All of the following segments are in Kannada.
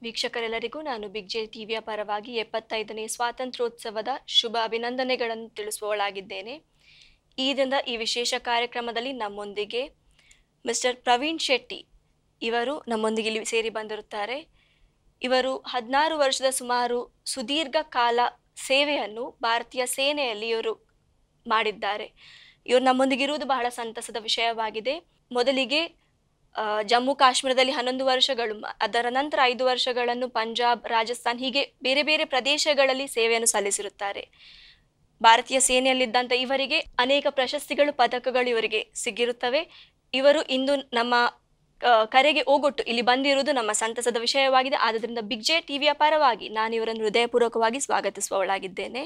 ವೀಕ್ಷಕರೆಲ್ಲರಿಗೂ ನಾನು ಬಿಗ್ ಜೆ ಟಿವಿಯ ಪರವಾಗಿ ಎಪ್ಪತ್ತೈದನೇ ಸ್ವಾತಂತ್ರ್ಯೋತ್ಸವದ ಶುಭ ಅಭಿನಂದನೆಗಳನ್ನು ತಿಳಿಸುವವಳಾಗಿದ್ದೇನೆ ಈ ದಿನದ ಈ ವಿಶೇಷ ಕಾರ್ಯಕ್ರಮದಲ್ಲಿ ನಮ್ಮೊಂದಿಗೆ ಮಿಸ್ಟರ್ ಪ್ರವೀಣ್ ಶೆಟ್ಟಿ ಇವರು ನಮ್ಮೊಂದಿಗೆ ಇಲ್ಲಿ ಸೇರಿ ಬಂದಿರುತ್ತಾರೆ ಇವರು ಹದಿನಾರು ವರ್ಷದ ಸುಮಾರು ಸುದೀರ್ಘ ಕಾಲ ಸೇವೆಯನ್ನು ಭಾರತೀಯ ಸೇನೆಯಲ್ಲಿ ಇವರು ಮಾಡಿದ್ದಾರೆ ಇವರು ನಮ್ಮೊಂದಿಗೆ ಇರುವುದು ಬಹಳ ಸಂತಸದ ವಿಷಯವಾಗಿದೆ ಮೊದಲಿಗೆ ಆ, ಜಮ್ಮು ಕಾಶ್ಮೀರದಲ್ಲಿ ಹನ್ನೊಂದು ವರ್ಷಗಳು ಮ- ಅದರ ನಂತರ ಐದು ವರ್ಷಗಳನ್ನು ಪಂಜಾಬ್ ರಾಜಸ್ಥಾನ್ ಹೀಗೆ ಬೇರೆ ಬೇರೆ ಪ್ರದೇಶಗಳಲ್ಲಿ ಸೇವೆಯನ್ನು ಸಲ್ಲಿಸಿರುತ್ತಾರೆ ಭಾರತೀಯ ಸೇನೆಯಲ್ಲಿದ್ದಂಥ ಇವರಿಗೆ ಅನೇಕ ಪ್ರಶಸ್ತಿಗಳು ಪದಕಗಳು ಇವರಿಗೆ ಸಿಗಿರುತ್ತವೆ ಇವರು ಇಂದು ನಮ್ಮ ಆ, ಕರೆಗೆ ಓಗೊಟ್ಟು ಇಲ್ಲಿ ಬಂದಿರುವುದು ನಮ್ಮ ಸಂತಸದ ವಿಷಯವಾಗಿದೆ ಆದ್ದರಿಂದ ಬಿಗ್ ಜೆ ಟಿವಿಯ ಪರವಾಗಿ ನಾನು ಇವರನ್ನು ಹೃದಯಪೂರ್ವಕವಾಗಿ ಸ್ವಾಗತಿಸುವವಳಾಗಿದ್ದೇನೆ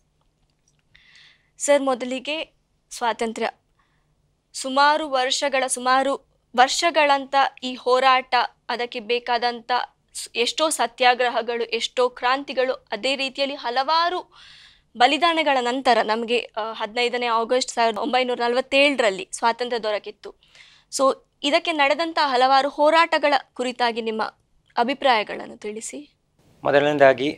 ಸರ್ ಮೊದಲಿಗೆ ಸ್ವಾತಂತ್ರ್ಯ ಸುಮಾರು ವರ್ಷಗಳ ಸುಮಾರು ವರ್ಷಗಳಂತ ಈ ಹೋರಾಟ ಅದಕ್ಕೆ ಬೇಕಾದಂಥ ಸ್- ಎಷ್ಟೋ ಸತ್ಯಾಗ್ರಹಗಳು ಎಷ್ಟೋ ಕ್ರಾಂತಿಗಳು ಅದೇ ರೀತಿಯಲ್ಲಿ ಹಲವಾರು ಬಲಿದಾನಗಳ ನಂತರ ನಮಗೆ ಆ, ಹದಿನೈದನೇ ಆಗಸ್ಟ್ ಸಾವಿರದ ಒಂಬೈನೂರ ನಲವತ್ತೇಳರಲ್ಲಿ ಸ್ವಾತಂತ್ರ್ಯ ದೊರಕಿತ್ತು ಸೊ ಇದಕ್ಕೆ ನಡೆದಂಥ ಹಲವಾರು ಹೋರಾಟಗಳ ಕುರಿತಾಗಿ ನಿಮ್ಮ ಅಭಿಪ್ರಾಯಗಳನ್ನು ತಿಳಿಸಿ ಮೊದಲನೇದಾಗಿ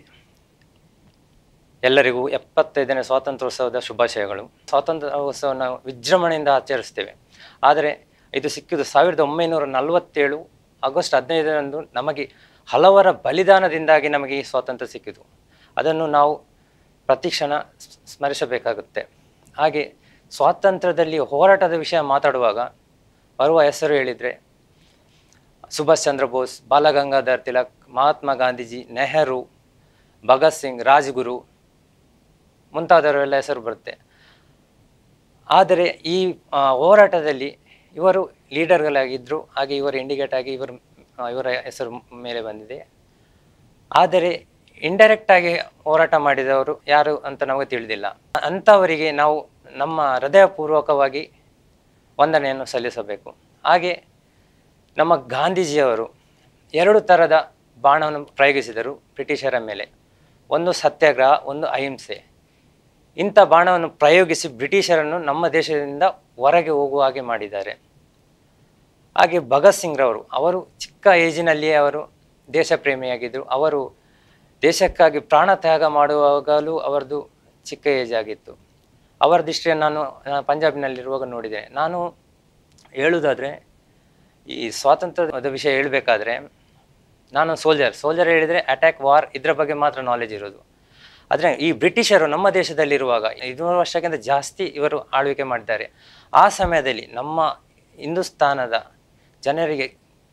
ಎಲ್ಲರಿಗೂ ಎಪ್ಪತ್ತೈದನೇ ಸ್ವಾತಂತ್ರ್ಯೋತ್ಸವದ ಶುಭಾಶಯಗಳು ಸ್ವಾತಂತ್ರ್ಯೋತ್ಸವನ ವಿಜೃಂಭಣೆಯಿಂದ ಆಚರಿಸ್ತೇವೆ ಆದರೆ ಇದು ಸಿಕ್ಕಿದ್ದು ಸಾವಿರದ ಒಂಬೈನೂರ ನಲವತ್ತೇಳು ಆಗಸ್ಟ್ ಹದಿನೈದರಂದು ನಮಗೆ ಹಲವರ ಬಲಿದಾನದಿಂದಾಗಿ ನಮಗೆ ಈ ಸ್ವಾತಂತ್ರ್ಯ ಸಿಕ್ಕಿತು ಅದನ್ನು ನಾವು ಪ್ರತಿಕ್ಷಣ ಸ್- ಸ್ಮರಿಸಬೇಕಾಗುತ್ತೆ ಹಾಗೆ ಸ್ವಾತಂತ್ರ್ಯದಲ್ಲಿ ಹೋರಾಟದ ವಿಷಯ ಮಾತಾಡುವಾಗ ಬರುವ ಹೆಸರು ಹೇಳಿದರೆ ಸುಭಾಷ್ ಚಂದ್ರ ಬೋಸ್ ಬಾಲಗಂಗಾಧರ್ ತಿಲಕ್ ಮಹಾತ್ಮ ಗಾಂಧೀಜಿ ನೆಹರು ಭಗತ್ ಸಿಂಗ್ ರಾಜ್ಗುರು ಮುಂತಾದವರೆಲ್ಲ ಹೆಸರು ಬರುತ್ತೆ ಆದರೆ ಈ ಆ, ಹೋರಾಟದಲ್ಲಿ ಇವರು ಲೀಡರ್ಗಳಾಗಿದ್ದರು ಹಾಗೆ ಇವರು ಇಂಡಿಕೇಟ್ ಆಗಿ ಇವರು ಆ, ಇವರ ಹೆಸರು ಮೇಲೆ ಬಂದಿದೆ ಆದರೆ ಇಂಡೈರೆಕ್ಟ್ ಆಗಿ ಹೋರಾಟ ಮಾಡಿದವರು ಯಾರು ಅಂತ ನಮಗೆ ತಿಳಿದಿಲ್ಲ ಅಂಥವರಿಗೆ ನಾವು ನಮ್ಮ ಹೃದಯಪೂರ್ವಕವಾಗಿ ವಂದನೆಯನ್ನು ಸಲ್ಲಿಸಬೇಕು ಹಾಗೆ ನಮ್ಮ ಗಾಂಧೀಜಿಯವರು ಎರಡು ಥರದ ಬಾಣವನ್ನು ಪ್ರಯೋಗಿಸಿದರು ಬ್ರಿಟಿಷರ ಮೇಲೆ ಒಂದು ಸತ್ಯಾಗ್ರಹ ಒಂದು ಅಹಿಂಸೆ ಇಂಥ ಬಾಣವನ್ನು ಪ್ರಯೋಗಿಸಿ ಬ್ರಿಟಿಷರನ್ನು ನಮ್ಮ ದೇಶದಿಂದ ಹೊರಗೆ ಹೋಗುವ ಹಾಗೆ ಮಾಡಿದ್ದಾರೆ ಹಾಗೆ ಭಗತ್ ಸಿಂಗ್ರವರು ಅವರು ಚಿಕ್ಕ ಏಜಿನಲ್ಲಿಯೇ ಅವರು ದೇಶ ಪ್ರೇಮಿಯಾಗಿದ್ದರು ಅವರು ದೇಶಕ್ಕಾಗಿ ಪ್ರಾಣ ತ್ಯಾಗ ಮಾಡುವಾಗಲೂ ಅವರದು ಚಿಕ್ಕ ಏಜ್ ಆಗಿತ್ತು ಅವರ ದೃಷ್ಟಿಯನ್ನು ನಾನು ನಾನು ಪಂಜಾಬಿನಲ್ಲಿರುವಾಗ ನೋಡಿದೆ ನಾನು ಹೇಳುವುದಾದರೆ ಈ ಸ್ವಾತಂತ್ರ್ಯದ ವಿಷಯ ಹೇಳಬೇಕಾದ್ರೆ ನಾನು ಸೋಲ್ಜರ್ ಸೋಲ್ಜರ್ ಹೇಳಿದರೆ ಅಟ್ಯಾಕ್ ವಾರ್ ಇದ್ರ ಬಗ್ಗೆ ಮಾತ್ರ ನಾಲೆಜ್ ಇರೋದು ಆದರೆ ಈ ಬ್ರಿಟಿಷರು ನಮ್ಮ ದೇಶದಲ್ಲಿರುವಾಗ ಐನೂರು ವರ್ಷಕ್ಕಿಂತ ಜಾಸ್ತಿ ಇವರು ಆಳ್ವಿಕೆ ಮಾಡಿದ್ದಾರೆ ಆ ಸಮಯದಲ್ಲಿ ನಮ್ಮ ಹಿಂದೂಸ್ತಾನದ ಜನರಿಗೆ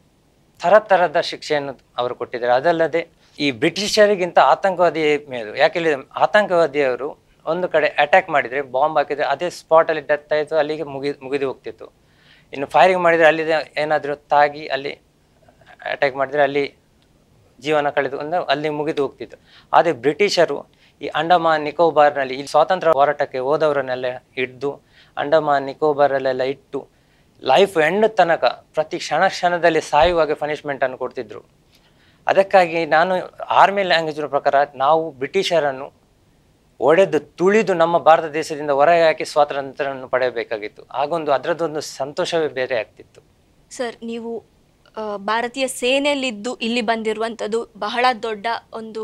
ಥರಥರದ ಶಿಕ್ಷೆಯನ್ನು ಅವರು ಕೊಟ್ಟಿದ್ದಾರೆ ಅದಲ್ಲದೆ ಈ ಬ್ರಿಟಿಷರಿಗಿಂತ ಆತಂಕವಾದಿ ಮೇಲು ಯಾಕೆಂದರೆ ಆತಂಕವಾದಿಯವರು ಒಂದು ಕಡೆ ಅಟ್ಯಾಕ್ ಮಾಡಿದರೆ ಬಾಂಬ್ ಹಾಕಿದರೆ ಅದೇ ಸ್ಪಾಟಲ್ಲಿ ಡೆತ್ ಆಯಿತು ಅಲ್ಲಿಗೆ ಮುಗಿ ಮುಗಿದು ಹೋಗ್ತಿತ್ತು ಇನ್ನು ಫೈರಿಂಗ್ ಮಾಡಿದರೆ ಅಲ್ಲಿ ಏನಾದರೂ ತಾಗಿ ಅಲ್ಲಿ ಅಟ್ಯಾಕ್ ಮಾಡಿದರೆ ಅಲ್ಲಿ ಜೀವನ ಕಳೆದು ಅಂದ್ರೆ ಅಲ್ಲಿ ಮುಗಿದು ಹೋಗ್ತಿತ್ತು ಆದರೆ ಬ್ರಿಟಿಷರು ಈ ಅಂಡಮಾನ್ ನಿಕೋಬಾರ್ನಲ್ಲಿ ಈ ಸ್ವಾತಂತ್ರ್ಯ ಹೋರಾಟಕ್ಕೆ ಹೋದವರನ್ನೆಲ್ಲ ಹಿಡಿದು ಅಂಡಮಾನ್ ನಿಕೋಬಾರಲ್ಲೆಲ್ಲ ಇಟ್ಟು ಲೈಫ್ ಎಂಡ್ ತನಕ ಪ್ರತಿ ಕ್ಷಣ ಕ್ಷಣದಲ್ಲಿ ಸಾಯುವಾಗ ಪನಿಷ್ಮೆಂಟನ್ನು ಕೊಡ್ತಿದ್ರು ಅದಕ್ಕಾಗಿ ನಾನು ಆರ್ಮಿ ಲ್ಯಾಂಗ್ವೇಜಿನ ಪ್ರಕಾರ ನಾವು ಬ್ರಿಟಿಷರನ್ನು ಒಡೆದು ತುಳಿದು ನಮ್ಮ ಭಾರತ ದೇಶದಿಂದ ಹೊರಗೆ ಹಾಕಿ ಸ್ವಾತಂತ್ರ್ಯವನ್ನು ಪಡೆಯಬೇಕಾಗಿತ್ತು ಆಗೊಂದು ಅದರದ್ದೊಂದು ಸಂತೋಷವೇ ಬೇರೆ ಆಗ್ತಿತ್ತು ಸರ್ ನೀವು ಆ, ಭಾರತೀಯ ಸೇನೆಯಲ್ಲಿದ್ದು ಇಲ್ಲಿ ಬಂದಿರುವಂಥದ್ದು ಬಹಳ ದೊಡ್ಡ ಒಂದು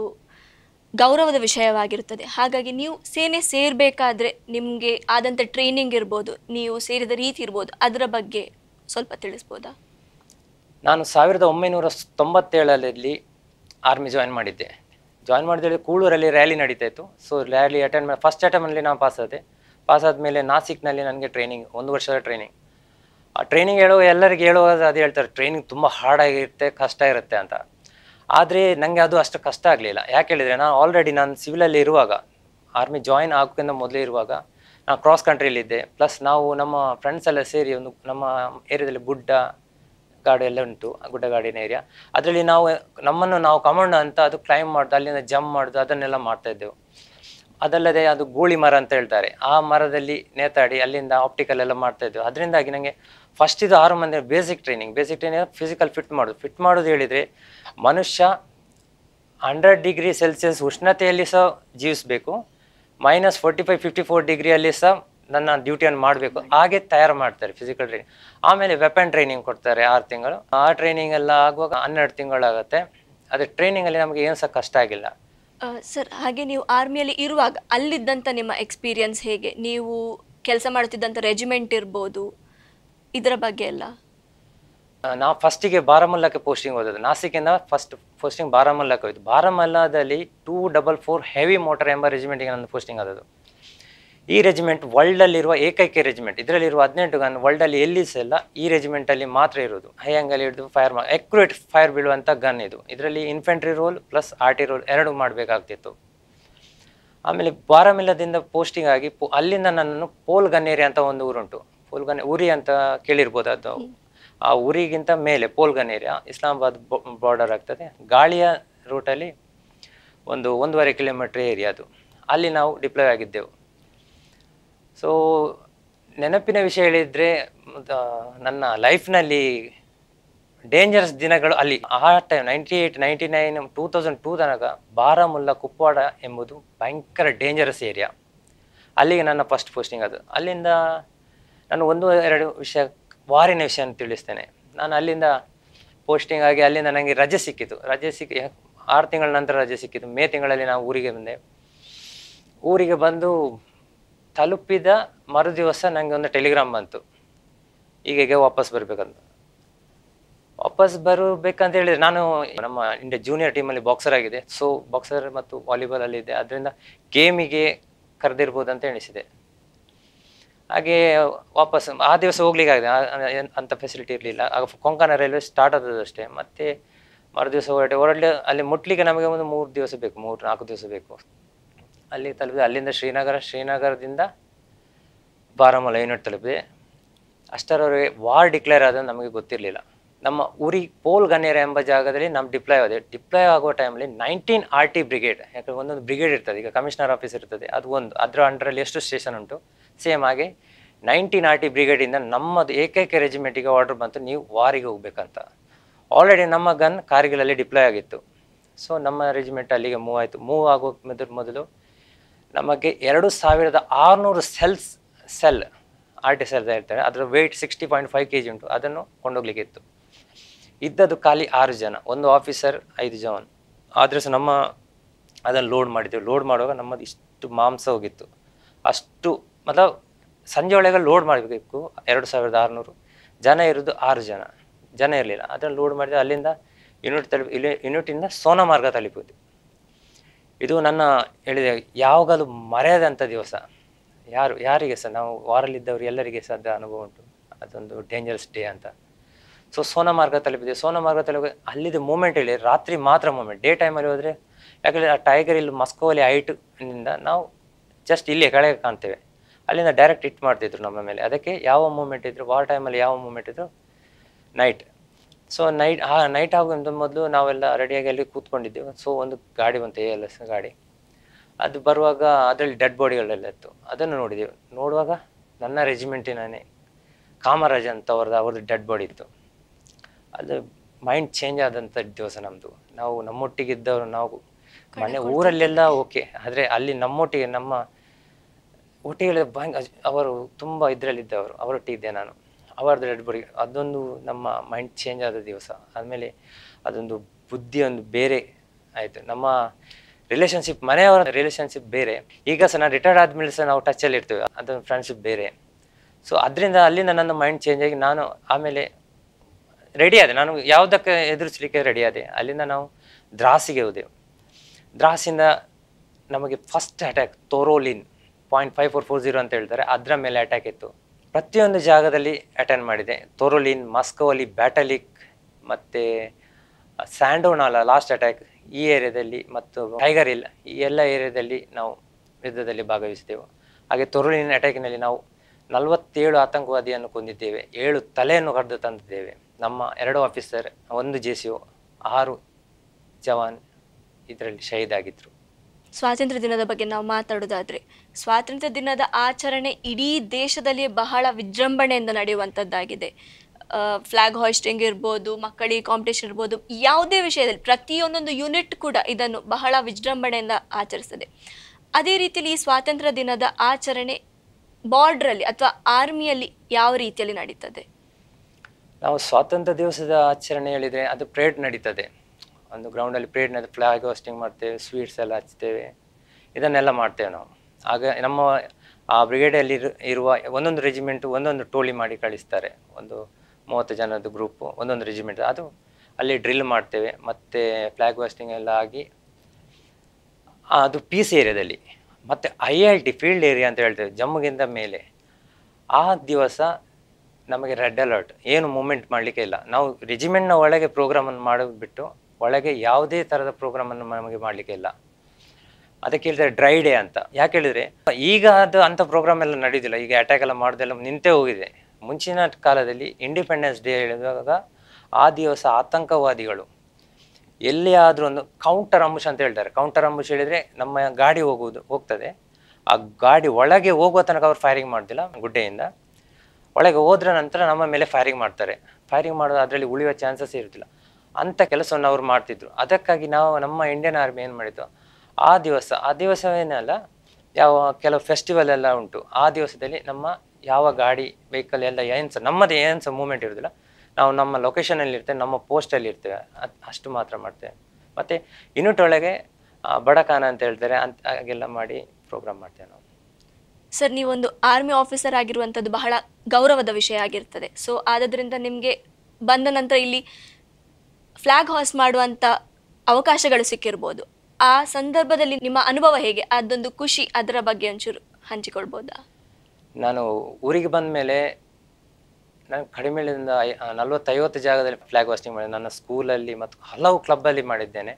ಗೌರವದ ವಿಷಯವಾಗಿರುತ್ತದೆ ಹಾಗಾಗಿ ನೀವು ಸೇನೆ ಸೇರಬೇಕಾದ್ರೆ ನಿಮಗೆ ಆದಂಥ ಟ್ರೈನಿಂಗ್ ಇರ್ಬೋದು ನೀವು ಸೇರಿದ ರೀತಿ ಇರ್ಬೋದು ಅದರ ಬಗ್ಗೆ ಸ್ವಲ್ಪ ತಿಳಿಸ್ಬೋದಾ ನಾನು ಸಾವಿರದ ಒಂಬೈನೂರ ಸ್- ತೊಂಬತ್ತೇಳರಲ್ಲಿ ಆರ್ಮಿ ಜಾಯಿನ್ ಮಾಡಿದ್ದೆ ಜಾಯಿನ್ ಮಾಡಿದಲ್ಲಿ ಕೂಳೂರಲ್ಲಿ ರ್ಯಾಲಿ ನಡೀತಾ ಇತ್ತು ಸೊ ರ್ಯಾಲಿ ಅಟೆಂಡ್ ಮಾಡಿ ಫಸ್ಟ್ ಅಟೆಂಪಲ್ಲಿ ನಾನು ಪಾಸ್ ಆದೆ ಪಾಸ್ ಆದಮೇಲೆ ನಾಸಿಕ್ನಲ್ಲಿ ನನಗೆ ಟ್ರೈನಿಂಗ್ ಒಂದು ವರ್ಷದ ಟ್ರೈನಿಂಗ್ ಆ ಟ್ರೈನಿಂಗ್ ಹೇಳುವ ಎಲ್ಲರಿಗೆ ಹೇಳುವಾಗ ಅದು ಹೇಳ್ತಾರೆ ಟ್ರೈನಿಂಗ್ ತುಂಬ ಹಾರ್ಡಾಗಿರುತ್ತೆ ಕಷ್ಟ ಇರುತ್ತೆ ಅಂತ ಆದರೆ ನನಗೆ ಅದು ಅಷ್ಟು ಕಷ್ಟ ಆಗಲಿಲ್ಲ ಯಾಕೆ ಹೇಳಿದರೆ ನಾನು ಆಲ್ರೆಡಿ ನಾನು ಸಿವಿಲಲ್ಲಿ ಇರುವಾಗ ಆರ್ಮಿ ಜಾಯಿನ್ ಆಗೋಕ್ಕಿಂತ ಮೊದಲೇ ಇರುವಾಗ ನಾನು ಕ್ರಾಸ್ ಕಂಟ್ರಿಯಲ್ಲಿದ್ದೆ ಪ್ಲಸ್ ನಾವು ನಮ್ಮ ಫ್ರೆಂಡ್ಸ್ ಎಲ್ಲ ಸೇರಿ ಒಂದು ನಮ್ಮ ಏರಿಯಾದಲ್ಲಿ ಗುಡ್ಡ ಗಾಡಿ ಎಲ್ಲ ಉಂಟು ಗುಡ್ಡಗಾಡಿನ ಏರಿಯಾ ಅದರಲ್ಲಿ ನಾವು ನಮ್ಮನ್ನು ನಾವು ಕಮಾಂಡ್ ಅಂತ ಅದು ಕ್ಲೈಮ್ ಮಾಡೋದು ಅಲ್ಲಿಂದ ಜಂಪ್ ಮಾಡೋದು ಅದನ್ನೆಲ್ಲ ಮಾಡ್ತಾ ಇದ್ದೆವು ಅದಲ್ಲದೆ ಅದು ಗೂಳಿ ಮರ ಅಂತ ಹೇಳ್ತಾರೆ ಆ ಮರದಲ್ಲಿ ನೇತಾಡಿ ಅಲ್ಲಿಂದ ಆಪ್ಟಿಕಲ್ ಎಲ್ಲ ಮಾಡ್ತಾ ಇದ್ದೆವು ಅದರಿಂದಾಗಿ ನನಗೆ ಫಸ್ಟ್ ಇದು ಆರು ಮಂದಿ basic training basic training physical fit ಮಾಡೋದು ಫಿಟ್ ಮಾಡೋದು ಹೇಳಿದರೆ ಮನುಷ್ಯ ಹಂಡ್ರೆಡ್ ಡಿಗ್ರಿ ಸೆಲ್ಸಿಯಸ್ ಉಷ್ಣತೆಯಲ್ಲಿ ಸಹ ಜೀವಿಸಬೇಕು minus forty five fifty four ಡಿಗ್ರಿಯಲ್ಲಿ ಸಹ ನನ್ನ ಡ್ಯೂಟಿಯನ್ನು ಮಾಡಬೇಕು ಹಾಗೆ ತಯಾರು ಮಾಡ್ತಾರೆ ಫಿಸಿಕಲ್ ಟ್ರೈನಿಂಗ್ ಆಮೇಲೆ ವೆಪನ್ ಟ್ರೈನಿಂಗ್ ಕೊಡ್ತಾರೆ ಆರು ತಿಂಗಳು ಆ ಟ್ರೈನಿಂಗ್ ಎಲ್ಲ ಆಗುವಾಗ ಹನ್ನೆರಡು ತಿಂಗಳಾಗತ್ತೆ ಆದರೆ ಟ್ರೈನಿಂಗಲ್ಲಿ ನಮಗೆ ಏನು ಸಹ ಕಷ್ಟ ಆಗಿಲ್ಲ ಸರ್ ಹಾಗೆ ನೀವು ಆರ್ಮಿಯಲ್ಲಿ ಇರುವಾಗ ಅಲ್ಲಿದ್ದಂಥ ನಿಮ್ಮ ಎಕ್ಸ್ಪೀರಿಯನ್ಸ್ ಹೇಗೆ ನೀವು ಕೆಲಸ ಮಾಡುತ್ತಿದ್ದಂಥ ರೆಜಿಮೆಂಟ್ ಇರ್ಬೋದು ಇದರ ಬಗ್ಗೆ ಎಲ್ಲ ಆ, ನಾವು ಫಸ್ಟಿಗೆ ಬಾರಾಮುಲ್ಲಕ್ಕೆ ಪೋಸ್ಟಿಂಗ್ ಹೋದದ್ದು ನಾಸಿಕಿಂದ ಫಸ್ಟ್ ಪೋಸ್ಟಿಂಗ್ ಬಾರಾಮುಲ್ಲಕ್ಕೆ ಹೋಯ್ತು ಬಾರಾಮುಲ್ಲದಲ್ಲಿ two double four heavy motor ಎಂಬ ರೆಜಿಮೆಂಟಿಗೆ ನನ್ನ ಪೋಸ್ಟಿಂಗ್ ಆದದ್ದು ಈ ರೆಜಿಮೆಂಟ್ ವರ್ಲ್ಡಲ್ಲಿರುವ ಏಕೈಕ ರೆಜಿಮೆಂಟ್ ಇದರಲ್ಲಿರುವ ಹದಿನೆಂಟು ಗನ್ ವರ್ಲ್ಡಲ್ಲಿ ಎಲ್ಲಿ ಸಹ ಇಲ್ಲ ಈ ರೆಜಿಮೆಂಟಲ್ಲಿ ಮಾತ್ರ ಇರೋದು ಹೈ ಆಂಗಲ್ ಹಿಡಿದು ಫೈರ್ ಮಾ ಎಕ್ಯುರೇಟ್ ಫೈರ್ ಬೀಳುವಂಥ ಗನ್ ಇದು ಇದರಲ್ಲಿ infantry role plus arty role ಎರಡು ಮಾಡಬೇಕಾಗ್ತಿತ್ತು ಆಮೇಲೆ ಬಾರಾಮಿಲ್ಲದಿಂದ ಪೋಸ್ಟಿಂಗ್ ಆಗಿ ಪೋ- ಅಲ್ಲಿಂದ ನನ್ನನ್ನು ಪೋಲ್ ಗನ್ನೇರಿ ಅಂತ ಒಂದು ಊರುಂಟು ಪೋಲ್ ಗನ್ ಉರಿ ಅಂತ ಕೇಳಿರ್ಬೋದು ಅದು ಆ ಊರಿಗಿಂತ ಮೇಲೆ ಪೋಲ್ ಗನ್ನೇರಿಯ ಇಸ್ಲಾಮಾಬಾದ್ ಬಾರ್ಡರ್ ಆಗ್ತದೆ ಗಾಳಿಯ ರೂಟಲ್ಲಿ ಒಂದು ಒಂದೂವರೆ ಕಿಲೋಮೀಟರ್ ಏರಿಯಾ ಅದು ಅಲ್ಲಿ ನಾವು ಡಿಪ್ಲಾಯ್ ಆಗಿದ್ದೆವು ಸೊ ನೆನಪಿನ ವಿಷಯ ಹೇಳಿದರೆ ನನ್ನ ಲೈಫ್ನಲ್ಲಿ ಡೇಂಜರಸ್ ದಿನಗಳು ಅಲ್ಲಿ ಆ time ninety eight ninety nine two thousand two ತನಕ ಬಾರಾಮುಲ್ಲಾ ಕುಪ್ವಾಡ ಎಂಬುದು ಭಯಂಕರ ಡೇಂಜರಸ್ ಏರಿಯಾ ಅಲ್ಲಿಗೆ ನನ್ನ ಫಸ್ಟ್ ಪೋಸ್ಟಿಂಗ್ ಅದು ಅಲ್ಲಿಂದ ನಾನು ಒಂದು ಎರಡು ವಿಷಯ ವಾರಿನ ವಿಷಯ ತಿಳಿಸ್ತೇನೆ ನಾನು ಅಲ್ಲಿಂದ ಪೋಸ್ಟಿಂಗ್ ಆಗಿ ಅಲ್ಲಿಂದ ನನಗೆ ರಜೆ ಸಿಕ್ಕಿತು ರಜೆ ಸಿಕ್ಕಿ ಆರು ತಿಂಗಳ ನಂತರ ರಜೆ ಸಿಕ್ಕಿತು ಮೇ ತಿಂಗಳಲ್ಲಿ ನಾವು ಊರಿಗೆ ಬಂದೆ ಊರಿಗೆ ಬಂದು ತಲುಪಿದ ಮರುದಿವಸ ನನಗೆ ಒಂದು ಟೆಲಿಗ್ರಾಮ್ ಬಂತು ಹೀಗೆ ವಾಪಸ್ ಬರಬೇಕಂತ ವಾಪಸ್ ಬರಬೇಕಂತ ಹೇಳಿದ್ರೆ ನಾನು ನಮ್ಮ ಇಂಡಿಯಾ ಜೂನಿಯರ್ ಟೀಮಲ್ಲಿ ಬಾಕ್ಸರ್ ಆಗಿದೆ ಸೊ ಬಾಕ್ಸರ್ ಮತ್ತು ವಾಲಿಬಾಲ್ ಅಲ್ಲಿ ಇದೆ ಅದರಿಂದ ಗೇಮಿಗೆ ಕರೆದಿರ್ಬೋದು ಅಂತ ಎಣಿಸಿದೆ ಹಾಗೆ ವಾಪಸ್ ಆ ದಿವಸ ಹೋಗ್ಲಿಕ್ಕೆ ಆಗಿದೆ ಆ- ಆ- ಏನ್- ಅಂತ ಫೆಸಿಲಿಟಿ ಇರಲಿಲ್ಲ ಆಗ ಕೊಂಕಣ ರೈಲ್ವೆ ಸ್ಟಾರ್ಟ್ ಆದದಷ್ಟೇ ಮತ್ತೆ ಮರು ದಿವಸ ಹೊರಟೆ ಹೊರಡ್ಲಿ ಅಲ್ಲಿ ಮುಟ್ಲಿಕ್ಕೆ ನಮಗೆ ಒಂದು ಮೂರು ದಿವಸ ಬೇಕು ಮೂರು ನಾಲ್ಕು ದಿವಸ ಬೇಕು ಅಲ್ಲಿ ತಲುಪಿದೆ ಅಲ್ಲಿಂದ ಶ್ರೀನಗರ ಶ್ರೀನಗರದಿಂದ ಬಾರಾಮುಲ್ಲ ಯೂನಿಟ್ ತಲುಪಿದೆ ಅಷ್ಟರವರೆಗೆ ವಾರ್ ಡಿಕ್ಲೇರ್ ಆದ ನಮಗೆ ಗೊತ್ತಿರಲಿಲ್ಲ ನಮ್ಮ ಉರಿ ಪೋಲ್ ಗನ್ನೇರ ಎಂಬ ಜಾಗದಲ್ಲಿ ನಮ್ಮ ಡಿಪ್ಲಾಯ್ ಆಗಿದೆ ಡಿಪ್ಲಾಯ್ ಆಗುವ ಟೈಮಲ್ಲಿ ನೈನ್ಟೀನ್ ಆರ್ ಟಿ ಬ್ರಿಗೇಡ್ ಯಾಕಂದ್ರೆ ಒಂದೊಂದು ಬ್ರಿಗೇಡ್ ಇರ್ತದೆ ಈಗ ಕಮಿಷನರ್ ಆಫೀಸ್ ಇರ್ತದೆ ಅದು ಒಂದು ಅದರ ಅಂಡರಲ್ಲಿ ಎಷ್ಟು ಸ್ಟೇಷನ್ ಉಂಟು ಸೇಮ್ ಹಾಗೆ ನೈನ್ಟೀನ್ ಆರ್ ಟಿ ಬ್ರಿಗೇಡಿಂದ ನಮ್ಮದು ಏಕೈಕ ರೆಜಿಮೆಂಟಿಗೆ ಆರ್ಡರ್ ಬಂತು ನೀವು ವಾರಿಗೆ ಹೋಗ್ಬೇಕಂತ ಆಲ್ರೆಡಿ ನಮ್ಮ ಗನ್ ಕಾರ್ಗಿಲಲ್ಲಿ ಡಿಪ್ಲಾಯ್ ಆಗಿತ್ತು ಸೊ ನಮ್ಮ ರೆಜಿಮೆಂಟ್ ಅಲ್ಲಿಗೆ ಮೂವ್ ಆಯಿತು ಮೂವ್ ಆಗೋ ಮೊದಲು ಮೊದಲು ನಮಗೆ ಎರಡು ಸಾವಿರದ ಆರುನೂರು cells cell R T cell ಇರ್ತಾರೆ ಅದರ weight sixty point five K G ಉಂಟು ಅದನ್ನು ಕೊಂಡೋಗ್ಲಿಕ್ಕೆ ಇತ್ತು ಇದ್ದದ್ದು ಖಾಲಿ ಆರು ಜನ ಒಂದು ಆಫೀಸರ್ ಐದು ಜವಾನ್ ಆದರೆ ಸಹ ನಮ್ಮ ಅದನ್ನು ಲೋಡ್ ಮಾಡಿದ್ದೆವು ಲೋಡ್ ಮಾಡುವಾಗ ನಮ್ಮದು ಇಷ್ಟು ಮಾಂಸ ಹೋಗಿತ್ತು ಅಷ್ಟು ಮತಲಬ್ ಸಂಜೆ ಒಳಗೆ ಲೋಡ್ ಮಾಡಬೇಕು ಎರಡು ಸಾವಿರದ ಆರುನೂರು ಜನ ಇರೋದು ಆರು ಜನ ಜನ ಇರಲಿಲ್ಲ ಅದನ್ನು ಲೋಡ್ ಮಾಡಿದ್ರೆ ಅಲ್ಲಿಂದ ಯೂನಿಟ್ ತಲುಪಿ ಇಲ್ಲಿ ಯೂನಿಟಿಂದ ಸೋನಮಾರ್ಗ ತಲುಪಿದ್ದು ಇದು ನನ್ನ ಹೇಳಿದೆ ಯಾವಾಗಲೂ ಮರೆಯದಂಥ ದಿವಸ ಯಾರು ಯಾರಿಗೆ ಸಹ ನಾವು ವಾರಲ್ಲಿದ್ದವರು ಎಲ್ಲರಿಗೆ ಸಹ ಅದು ಅನುಭವ ಉಂಟು ಅದೊಂದು ಡೇಂಜರಸ್ ಡೇ ಅಂತ ಸೊ ಸೋನಮಾರ್ಗ ತಲುಪಿದೆ ಸೋನಮಾರ್ಗ ತಲುಪಿ ಅಲ್ಲಿದ್ದು ಮೂಮೆಂಟ್ ಹೇಳಿ ರಾತ್ರಿ ಮಾತ್ರ ಮೂಮೆಂಟ್ ಡೇ ಟೈಮಲ್ಲಿ ಹೋದರೆ ಯಾಕಂದರೆ ಆ ಟೈಗರ್ ಇಲ್ಲಿ ಮಸ್ಕೋಲಿ ಹೈಟ್ನಿಂದ ನಾವು ಜಸ್ಟ್ ಇಲ್ಲೇ ಕೆಳಗೆ ಕಾಣ್ತೇವೆ ಅಲ್ಲಿಂದ ಡೈರೆಕ್ಟ್ ಹಿಟ್ ಮಾಡ್ತಿದ್ರು ನಮ್ಮ ಮೇಲೆ ಅದಕ್ಕೆ ಯಾವ ಮೂಮೆಂಟ್ ಇದ್ರು ವಾರ್ ಟೈಮಲ್ಲಿ ಯಾವ ಮೂಮೆಂಟ್ ಇದ್ರು ನೈಟ್ ಸೊ ನೈಟ್ ಆ ನೈಟ್ ಆಗೋದು ಮೊದಲು ನಾವೆಲ್ಲ ರೆಡಿಯಾಗಿ ಅಲ್ಲಿ ಕೂತ್ಕೊಂಡಿದ್ದೆವು ಸೊ ಒಂದು ಗಾಡಿ ಬಂತು ಎ ಎಲ್ ಎಸ್ ಗಾಡಿ ಅದು ಬರುವಾಗ ಅದರಲ್ಲಿ ಡೆಡ್ ಬಾಡಿಗಳೆಲ್ಲ ಇತ್ತು ಅದನ್ನು ನೋಡಿದೆವು ನೋಡುವಾಗ ನನ್ನ ರೆಜಿಮೆಂಟಿನೇ ಕಾಮರಾಜ್ ಅಂತ ಅವ್ರದ್ದು ಅವ್ರದ್ದು ಡೆಡ್ ಬಾಡಿ ಇತ್ತು ಅದು ಮೈಂಡ್ ಚೇಂಜ್ ಆದಂಥ ದಿವಸ ನಮ್ಮದು ನಾವು ನಮ್ಮೊಟ್ಟಿಗಿದ್ದವರು ನಾವು ಮನೆ ಊರಲ್ಲೆಲ್ಲ ಓಕೆ ಆದರೆ ಅಲ್ಲಿ ನಮ್ಮೊಟ್ಟಿಗೆ ನಮ್ಮ ಒಟ್ಟಿಗೆ ಭಯಂಕ ಅವರು ತುಂಬ ಇದರಲ್ಲಿದ್ದವರು ಅವರೊಟ್ಟಿದ್ದೆ ನಾನು ಅವರದ್ದು ಡೆಡ್ ಬಾಡಿ ಅದೊಂದು ನಮ್ಮ ಮೈಂಡ್ ಚೇಂಜ್ ಆದ ದಿವಸ ಆದಮೇಲೆ ಅದೊಂದು ಬುದ್ಧಿ ಒಂದು ಬೇರೆ ಆಯಿತು ನಮ್ಮ ರಿಲೇಷನ್ಶಿಪ್ ಮನೆಯವರ ರಿಲೇಷನ್ಶಿಪ್ ಬೇರೆ ಈಗ ಸಹ ನಾನು ರಿಟೈರ್ಡ್ ಆದಮೇಲೆ ಸಹ ನಾವು ಟಚಲ್ಲಿ ಇರ್ತೇವೆ ಅದೊಂದು ಫ್ರೆಂಡ್ಶಿಪ್ ಬೇರೆ ಸೊ ಅದರಿಂದ ಅಲ್ಲಿಂದ ನನ್ನ ಮೈಂಡ್ ಚೇಂಜ್ ಆಗಿ ನಾನು ಆಮೇಲೆ ರೆಡಿ ಆದೆ ನಾನು ಯಾವುದಕ್ಕೆ ಎದುರಿಸಲಿಕ್ಕೆ ರೆಡಿ ಆದೆ ಅಲ್ಲಿಂದ ನಾವು ದ್ರಾಸಿಗೆ ಹೋದೆವು ದ್ರಾಸಿಂದ ನಮಗೆ first attack Tololing point five four four zero ಅಂತ ಹೇಳ್ತಾರೆ ಅದರ ಮೇಲೆ ಅಟ್ಯಾಕ್ ಇತ್ತು ಪ್ರತಿಯೊಂದು ಜಾಗದಲ್ಲಿ ಅಟೆಂಡ್ ಮಾಡಿದೆ ತೋರೋಲಿನ್ ಮಾಸ್ಕೋವಲ್ಲಿ ಬ್ಯಾಟಲಿಕ್ ಮತ್ತು ಸ್ಯಾಂಡೋನಾಲ ಲಾಸ್ಟ್ ಅಟ್ಯಾಕ್ ಈ ಏರಿಯಾದಲ್ಲಿ ಮತ್ತು ಟೈಗರ್ ಹಿಲ್ ಈ ಎಲ್ಲ ಏರಿಯಾದಲ್ಲಿ ನಾವು ಯುದ್ಧದಲ್ಲಿ ಭಾಗವಹಿಸಿದೆವು ಹಾಗೆ ತೊರುಳಿನ ಅಟ್ಯಾಕಿನಲ್ಲಿ ನಾವು ನಲವತ್ತೇಳು ಆತಂಕವಾದಿಯನ್ನು ಕೊಂದಿದ್ದೇವೆ ಏಳು ತಲೆಯನ್ನು ಕರೆದು ತಂದಿದ್ದೇವೆ ನಮ್ಮ ಎರಡು ಆಫೀಸರ್ ಒಂದು ಜೆ ಸಿ ಆರು ಜವಾನ್ ಇದರಲ್ಲಿ ಶಹೀದ್ ಆಗಿದ್ರು ಸ್ವಾತಂತ್ರ್ಯ ದಿನದ ಬಗ್ಗೆ ನಾವು ಮಾತಾಡೋದಾದ್ರೆ ಸ್ವಾತಂತ್ರ್ಯ ದಿನದ ಆಚರಣೆ ಇಡೀ ದೇಶದಲ್ಲಿ ಬಹಳ ವಿಜೃಂಭಣೆಯಿಂದ ನಡೆಯುವಂಥದ್ದಾಗಿದೆ ಫ್ಲಾಗ್ ಹಾಸ್ಟಿಂಗ್ ಇರ್ಬೋದು ಮಕ್ಕಳಿಗೆ ಕಾಂಪಿಟೇಷನ್ ಇರ್ಬೋದು ಯಾವುದೇ ವಿಷಯದಲ್ಲಿ ಪ್ರತಿಯೊಂದೊಂದು ಯೂನಿಟ್ ಕೂಡ ಇದನ್ನು ಬಹಳ ವಿಜೃಂಭಣೆಯಿಂದ ಆಚರಿಸ್ತದೆ ಅದೇ ರೀತಿಯಲ್ಲಿ ಈ ಸ್ವಾತಂತ್ರ್ಯ ದಿನದ ಆಚರಣೆ ಬಾರ್ಡ್ರಲ್ಲಿ ಅಥವಾ ಆರ್ಮಿಯಲ್ಲಿ ಯಾವ ರೀತಿಯಲ್ಲಿ ನಡೀತದೆ ನಾವು ಸ್ವಾತಂತ್ರ್ಯ ದಿವಸದ ಆಚರಣೆ ಹೇಳಿದರೆ ಅದು ಪ್ರೇಡ್ ನಡೀತದೆ ಒಂದು ಗ್ರೌಂಡಲ್ಲಿ ಪ್ರೇಡ್ನ ಫ್ಲಾಗ್ ಹೋಸ್ಟಿಂಗ್ ಮಾಡ್ತೇವೆ ಸ್ವೀಟ್ಸ್ ಎಲ್ಲ ಹಚ್ತೇವೆ ಇದನ್ನೆಲ್ಲ ಮಾಡ್ತೇವೆ ನಾವು ಆಗ ನಮ್ಮ ಆ ಬ್ರಿಗೇಡಲ್ಲಿ ಇರು ಇರುವ ಒಂದೊಂದು ರೆಜಿಮೆಂಟು ಒಂದೊಂದು ಟೋಳಿ ಮಾಡಿ ಕಳಿಸ್ತಾರೆ ಒಂದು ಮೂವತ್ತು ಜನದ ಗ್ರೂಪು ಒಂದೊಂದು ರೆಜಿಮೆಂಟ್ ಅದು ಅಲ್ಲಿ ಡ್ರಿಲ್ ಮಾಡ್ತೇವೆ ಮತ್ತು ಫ್ಲಾಗ್ ಹೋಸ್ಟಿಂಗ್ ಎಲ್ಲ ಆಗಿ ಆ, ಅದು ಪೀಸ್ ಏರಿಯಾದಲ್ಲಿ ಮತ್ತು I L T field area ಅಂತ ಹೇಳ್ತೇವೆ ಜಮ್ಮುಗಿಂತ ಮೇಲೆ ಆ ದಿವಸ ನಮಗೆ ರೆಡ್ ಅಲರ್ಟ್ ಏನು ಮೂಮೆಂಟ್ ಮಾಡಲಿಕ್ಕೆ ಇಲ್ಲ ನಾವು ರೆಜಿಮೆಂಟ್ನ ಒಳಗೆ ಪ್ರೋಗ್ರಾಮನ್ನು ಮಾಡೋದು ಬಿಟ್ಟು ಒಳಗೆ ಯಾವುದೇ ಥರದ ಪ್ರೋಗ್ರಾಮನ್ನು ನಮಗೆ ಮಾಡಲಿಕ್ಕೆ ಇಲ್ಲ ಅದಕ್ಕೆ ಹೇಳ್ತಾರೆ ಡ್ರೈ ಡೇ ಅಂತ ಯಾಕೆ ಹೇಳಿದ್ರೆ ಈಗ ಅದು ಅಂಥ ಪ್ರೋಗ್ರಾಮ್ ಎಲ್ಲ ನಡೆಯೋದಿಲ್ಲ ಈಗ ಅಟ್ಯಾಕ್ ಎಲ್ಲ ಮಾಡೋದೆಲ್ಲ ನಿಂತೇ ಹೋಗಿದೆ ಮುಂಚಿನ ಕಾಲದಲ್ಲಿ ಇಂಡಿಪೆಂಡೆನ್ಸ್ ಡೇ ಹೇಳಿದಾಗ ಆ ದಿವಸ ಆತಂಕವಾದಿಗಳು ಎಲ್ಲಿಯಾದರೂ ಒಂದು ಕೌಂಟರ್ ಅಂಬುಷ್ ಅಂತ ಹೇಳ್ತಾರೆ ಕೌಂಟರ್ ಅಂಬುಷ್ ಹೇಳಿದ್ರೆ ನಮ್ಮ ಗಾಡಿ ಹೋಗುವುದು ಹೋಗ್ತದೆ ಆ ಗಾಡಿ ಒಳಗೆ ಹೋಗುವ ತನಕ ಅವ್ರು ಫೈರಿಂಗ್ ಮಾಡೋದಿಲ್ಲ ಗುಡ್ಡೆಯಿಂದ ಒಳಗೆ ಹೋದ್ರ ನಂತರ ನಮ್ಮ ಮೇಲೆ ಫೈರಿಂಗ್ ಮಾಡ್ತಾರೆ ಫೈರಿಂಗ್ ಮಾಡೋದು ಅದರಲ್ಲಿ ಉಳಿಯುವ ಚಾನ್ಸಸ್ ಇರುತ್ತಿಲ್ಲ ಅಂಥ ಕೆಲಸವನ್ನು ಅವ್ರು ಮಾಡ್ತಿದ್ರು ಅದಕ್ಕಾಗಿ ನಾವು ನಮ್ಮ ಇಂಡಿಯನ್ ಆರ್ಮಿ ಏನು ಮಾಡಿತು ಆ ದಿವಸ ಆ ದಿವಸವೇನಲ್ಲ ಯಾವ ಕೆಲವು ಫೆಸ್ಟಿವಲ್ ಎಲ್ಲ ಉಂಟು ಆ ದಿವಸದಲ್ಲಿ ನಮ್ಮ ಯಾವ ಗಾಡಿ ವೆಹಿಕಲ್ ಎಲ್ಲ ಏನು ಸಹ ನಮ್ಮದು ಏನು ಸಹ ಮೂಮೆಂಟ್ ಇರೋದಿಲ್ಲ ನಾವು ನಮ್ಮ ಲೊಕೇಶನಲ್ಲಿ ಇರ್ತೇವೆ ನಮ್ಮ ಪೋಸ್ಟಲ್ಲಿ ಇರ್ತೇವೆ ಅದ್- ಅಷ್ಟು ಮಾತ್ರ ಮಾಡ್ತೇವೆ ಮತ್ತು ಯೂನಿಟ್ ಒಳಗೆ ಆ, ಬಡಕಾನ ಅಂತ ಹೇಳ್ತಾರೆ ಅಂತ ಹಾಗೆಲ್ಲ ಮಾಡಿ ಪ್ರೋಗ್ರಾಮ್ ಮಾಡ್ತೇವೆ ನಾವು ಸರ್ ನೀವೊಂದು ಆರ್ಮಿ ಆಫೀಸರ್ ಆಗಿರುವಂಥದ್ದು ಬಹಳ ಗೌರವದ ವಿಷಯ ಆಗಿರ್ತದೆ ಸೊ ಆದದ್ರಿಂದ ನಿಮಗೆ ಬಂದ ನಂತರ ಇಲ್ಲಿ ಫ್ಲಾಗ್ ಹಾಸ್ ಮಾಡುವಂಥ ಅವಕಾಶಗಳು ಸಿಕ್ಕಿರ್ಬೋದು ಆ ಸಂದರ್ಭದಲ್ಲಿ ನಿಮ್ಮ ಅನುಭವ ಹೇಗೆ ಅದೊಂದು ಖುಷಿ ಅದರ ಬಗ್ಗೆ ಒಂಚೂರು ಹಂಚಿಕೊಳ್ಬೋದಾ ನಾನು ಊರಿಗೆ ಬಂದ ಮೇಲೆ ನಾನು ಕಡಿಮೆಯಿಂದ ಐ- ಆ, ನಲವತ್ತೈವತ್ತು ಜಾಗದಲ್ಲಿ ಫ್ಲಾಗ್ ಹೋಸ್ಟಿಂಗ್ ಮಾಡಿದೆ ನನ್ನ ಸ್ಕೂಲಲ್ಲಿ ಮತ್ತು ಹಲವು ಕ್ಲಬ್ಬಲ್ಲಿ ಮಾಡಿದ್ದೇನೆ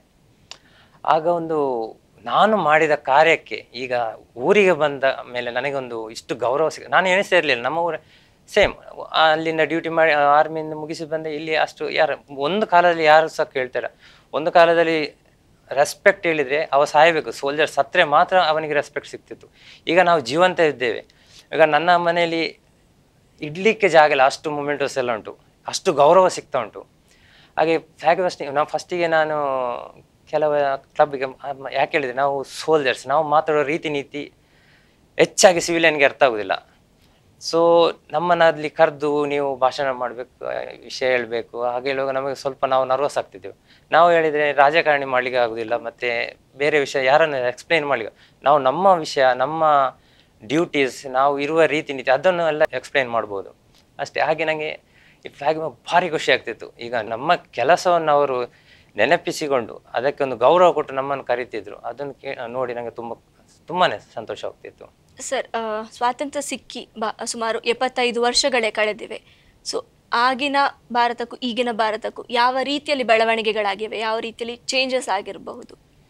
ಆಗ ಒಂದು ನಾನು ಮಾಡಿದ ಕಾರ್ಯಕ್ಕೆ ಈಗ ಊರಿಗೆ ಬಂದ ಮೇಲೆ ನನಗೊಂದು ಇಷ್ಟು ಗೌರವ ಸಿಗ ನಾನು ಎಣಿಸ್ತಾ ಇರಲಿಲ್ಲ ನಮ್ಮ ಊರ ಸೇಮ್ ಅಲ್ಲಿಂದ ಡ್ಯೂಟಿ ಮಾಡಿ ಆರ್ಮಿಯಿಂದ ಮುಗಿಸಿ ಬಂದೆ ಇಲ್ಲಿ ಅಷ್ಟು ಯಾರು ಒಂದು ಕಾಲದಲ್ಲಿ ಯಾರು ಸಹ ಕೇಳ್ತಾರೆ ಒಂದು ಕಾಲದಲ್ಲಿ ರೆಸ್ಪೆಕ್ಟ್ ಹೇಳಿದರೆ ಅವ ಸಾಯಬೇಕು ಸೋಲ್ಜರ್ ಸತ್ತರೆ ಮಾತ್ರ ಅವನಿಗೆ ರೆಸ್ಪೆಕ್ಟ್ ಸಿಗ್ತಿತ್ತು ಈಗ ನಾವು ಜೀವಂತ ಇದ್ದೇವೆ ಈಗ ನನ್ನ ಮನೆಯಲ್ಲಿ ಇಡ್ಲಿಕ್ಕೆ ಜಾಗ ಇಲ್ಲ ಅಷ್ಟು ಮೂಮೆಂಟಸ್ ಎಲ್ಲ ಉಂಟು ಅಷ್ಟು ಗೌರವ ಸಿಗ್ತಾ ಉಂಟು ಹಾಗೆ ಫ್ಲಾಗ್ ಹೋಸ್ಟಿಂಗ್ ನಾವು ಫಸ್ಟಿಗೆ ನಾನು ಕೆಲವು ಕ್ಲಬ್ಗೆ ಯಾಕೆ ಹೇಳಿದ್ರೆ ನಾವು ಸೋಲ್ಜರ್ಸ್ ನಾವು ಮಾತಾಡೋ ರೀತಿ ನೀತಿ ಹೆಚ್ಚಾಗಿ ಸಿವಿಲಿಯನ್ಗೆ ಅರ್ಥ ಆಗೋದಿಲ್ಲ ಸೊ ನಮ್ಮನ್ನ ಅಲ್ಲಿ ಕರೆದು ನೀವು ಭಾಷಣ ಮಾಡಬೇಕು ವಿಷಯ ಹೇಳಬೇಕು ಹಾಗೆ ಹೇಳುವಾಗ ನಮಗೆ ಸ್ವಲ್ಪ ನಾವು ನರ್ವಸ್ ಆಗ್ತಿದ್ದೆವು ನಾವು ಹೇಳಿದರೆ ರಾಜಕಾರಣಿ ಮಾಡಲಿಕ್ಕೆ ಆಗೋದಿಲ್ಲ ಮತ್ತು ಬೇರೆ ವಿಷಯ ಯಾರನ್ನು ಎಕ್ಸ್ಪ್ಲೈನ್ ಮಾಡಲಿಕ್ಕೆ ನಾವು ನಮ್ಮ ವಿಷಯ ನಮ್ಮ ಡ್ಯೂಟೀಸ್ ನಾವು ಇರುವ ರೀತಿ ನೀತಿ ಅದನ್ನು ಎಲ್ಲ ಎಕ್ಸ್ಪ್ಲೈನ್ ಮಾಡ್ಬೋದು ಅಷ್ಟೇ ಹಾಗೆ ನನಗೆ ಈ ಫ್ಲಾಗ್ ಭಾರಿ ಖುಷಿ ಆಗ್ತಿತ್ತು ಈಗ ನಮ್ಮ ಕೆಲಸವನ್ನು ಅವರು ನೆನಪಿಸಿಕೊಂಡು ಅದಕ್ಕೆ ಒಂದು ಗೌರವ ಕೊಟ್ಟು ನಮ್ಮನ್ನು ಕರೀತಿದ್ರು ಅದನ್ನು ಕೇ ನೋಡಿ ನನಗೆ ತುಂಬ ತುಂಬಾ ಸಂತೋಷ ಆಗ್ತಿತ್ತು ಸರ್ ಆ, ಸ್ವಾತಂತ್ರ್ಯ ಸಿಕ್ಕಿ ಬಾ ಸುಮಾರು ಎಪ್ಪತ್ತೈದು ವರ್ಷಗಳೇ ಕಳೆದಿವೆ ಸೊ ಆಗಿನ ಭಾರತಕ್ಕೂ ಈಗಿನ ಭಾರತಕ್ಕೂ ಯಾವ ರೀತಿಯಲ್ಲಿ ಬೆಳವಣಿಗೆಗಳಾಗಿವೆ ಯಾವ ರೀತಿಯಲ್ಲಿ ಚೇಂಜಸ್ ಆಗಿರಬಹುದು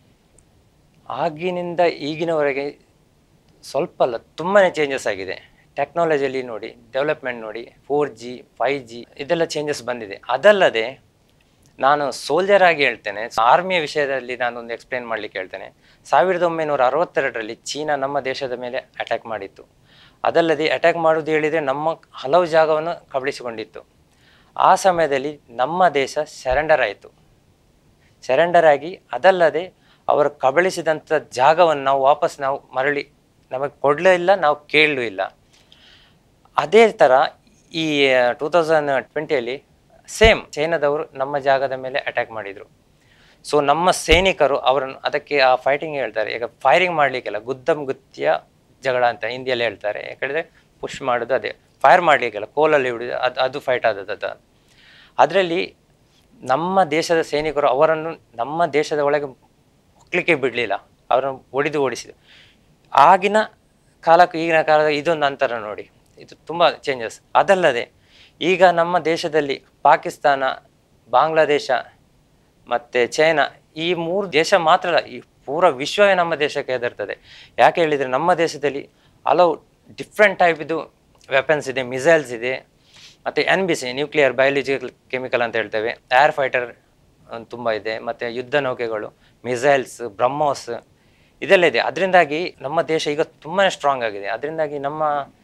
ಆಗಿನಿಂದ ಈಗಿನವರೆಗೆ ಸ್ವಲ್ಪ ಅಲ್ಲ ತುಂಬಾ ಚೇಂಜಸ್ ಆಗಿದೆ ಟೆಕ್ನಾಲಜಿಯಲ್ಲಿ ನೋಡಿ ಡೆವಲಪ್ಮೆಂಟ್ ನೋಡಿ ಫೋರ್ ಜಿ ಫೈವ್ ಜಿ ಇದೆಲ್ಲ ಚೇಂಜಸ್ ಬಂದಿದೆ ಅದಲ್ಲದೆ ನಾನು ಸೋಲ್ಜರ್ ಆಗಿ ಹೇಳ್ತೇನೆ ಆರ್ಮಿಯ ವಿಷಯದಲ್ಲಿ ನಾನು ಒಂದು ಎಕ್ಸ್ಪ್ಲೇನ್ ಮಾಡ್ಲಿಕ್ಕೆ ಹೇಳ್ತೇನೆ ಸಾವಿರದ ಒಂಬೈನೂರ ಅರವತ್ತೆರಡರಲ್ಲಿ ಚೀನಾ ನಮ್ಮ ದೇಶದ ಮೇಲೆ ಅಟ್ಯಾಕ್ ಮಾಡಿತ್ತು ಅದಲ್ಲದೆ ಅಟ್ಯಾಕ್ ಮಾಡುವುದು ಹೇಳಿದರೆ ನಮ್ಮ ಹಲವು ಜಾಗವನ್ನು ಕಬಳಿಸಿಕೊಂಡಿತ್ತು ಆ ಸಮಯದಲ್ಲಿ ನಮ್ಮ ದೇಶ ಸರೆಂಡರ್ ಆಯಿತು ಸರೆಂಡರ್ ಆಗಿ ಅದಲ್ಲದೆ ಅವರು ಕಬಳಿಸಿದಂಥ ಜಾಗವನ್ನು ನಾವು ವಾಪಸ್ ನಾವು ಮರಳಿ ನಮಗೆ ಕೊಡಲೂ ಇಲ್ಲ ನಾವು ಕೇಳಲೂ ಇಲ್ಲ ಅದೇ ಥರ ಈ ಟೂ ತೌಸಂಡ್ ಟ್ವೆಂಟಿಯಲ್ಲಿ ಸೇಮ್ ಚೈನಾದವರು ನಮ್ಮ ಜಾಗದ ಮೇಲೆ ಅಟ್ಯಾಕ್ ಮಾಡಿದರು ಸೊ ನಮ್ಮ ಸೈನಿಕರು ಅವರನ್ನು ಅದಕ್ಕೆ ಆ ಫೈಟಿಂಗ್ ಹೇಳ್ತಾರೆ ಈಗ ಫೈರಿಂಗ್ ಮಾಡಲಿಕ್ಕೆಲ್ಲ ಗುದ್ದಂ ಗುತ್ತಿಯ ಜಗಳ ಅಂತ ಹಿಂದಿಯಲ್ಲಿ ಹೇಳ್ತಾರೆ ಯಾಕಂದರೆ ಪುಷ್ ಮಾಡೋದು ಅದೇ ಫೈರ್ ಮಾಡಲಿಕ್ಕೆಲ್ಲ ಕೋಲಲ್ಲಿ ಹಿಡಿದು ಅದು ಅದು ಫೈಟ್ ಆದದ್ದು ಅದು ಅದರಲ್ಲಿ ನಮ್ಮ ದೇಶದ ಸೈನಿಕರು ಅವರನ್ನು ನಮ್ಮ ದೇಶದ ಒಳಗೆ ಹೊಕ್ಕಲಿಕ್ಕೆ ಬಿಡಲಿಲ್ಲ ಅವರನ್ನು ಒಡೆದು ಓಡಿಸಿದ್ರು ಆಗಿನ ಕಾಲಕ್ಕೂ ಈಗಿನ ಕಾಲದ ಇದೊಂದು ಅಂತರ ನೋಡಿ ಇದು ತುಂಬ ಚೇಂಜಸ್ ಅದಲ್ಲದೆ ಈಗ ನಮ್ಮ ದೇಶದಲ್ಲಿ ಪಾಕಿಸ್ತಾನ ಬಾಂಗ್ಲಾದೇಶ ಮತ್ತು ಚೈನಾ ಈ ಮೂರು ದೇಶ ಮಾತ್ರ ಅಲ್ಲ ಈ ಪೂರ ವಿಶ್ವವೇ ನಮ್ಮ ದೇಶಕ್ಕೆ ಹೆದರ್ತದೆ ಯಾಕೆ ಹೇಳಿದರೆ ನಮ್ಮ ದೇಶದಲ್ಲಿ ಹಲವು ಡಿಫ್ರೆಂಟ್ ಟೈಪ್ ಇದು ವೆಪನ್ಸ್ ಇದೆ ಮಿಸೈಲ್ಸ್ ಇದೆ ಮತ್ತು N B C nuclear biological chemical ಅಂತ ಹೇಳ್ತೇವೆ ಏರ್ ಫೈಟರ್ ತುಂಬ ಇದೆ ಮತ್ತು ಯುದ್ಧ ನೌಕೆಗಳು ಮಿಸೈಲ್ಸ್ ಬ್ರಹ್ಮೋಸ್ ಇದೆಲ್ಲ ಇದೆ ಅದರಿಂದಾಗಿ ನಮ್ಮ ದೇಶ ಈಗ ತುಂಬಾ ಸ್ಟ್ರಾಂಗ್ ಆಗಿದೆ ಅದರಿಂದಾಗಿ ನಮ್ಮ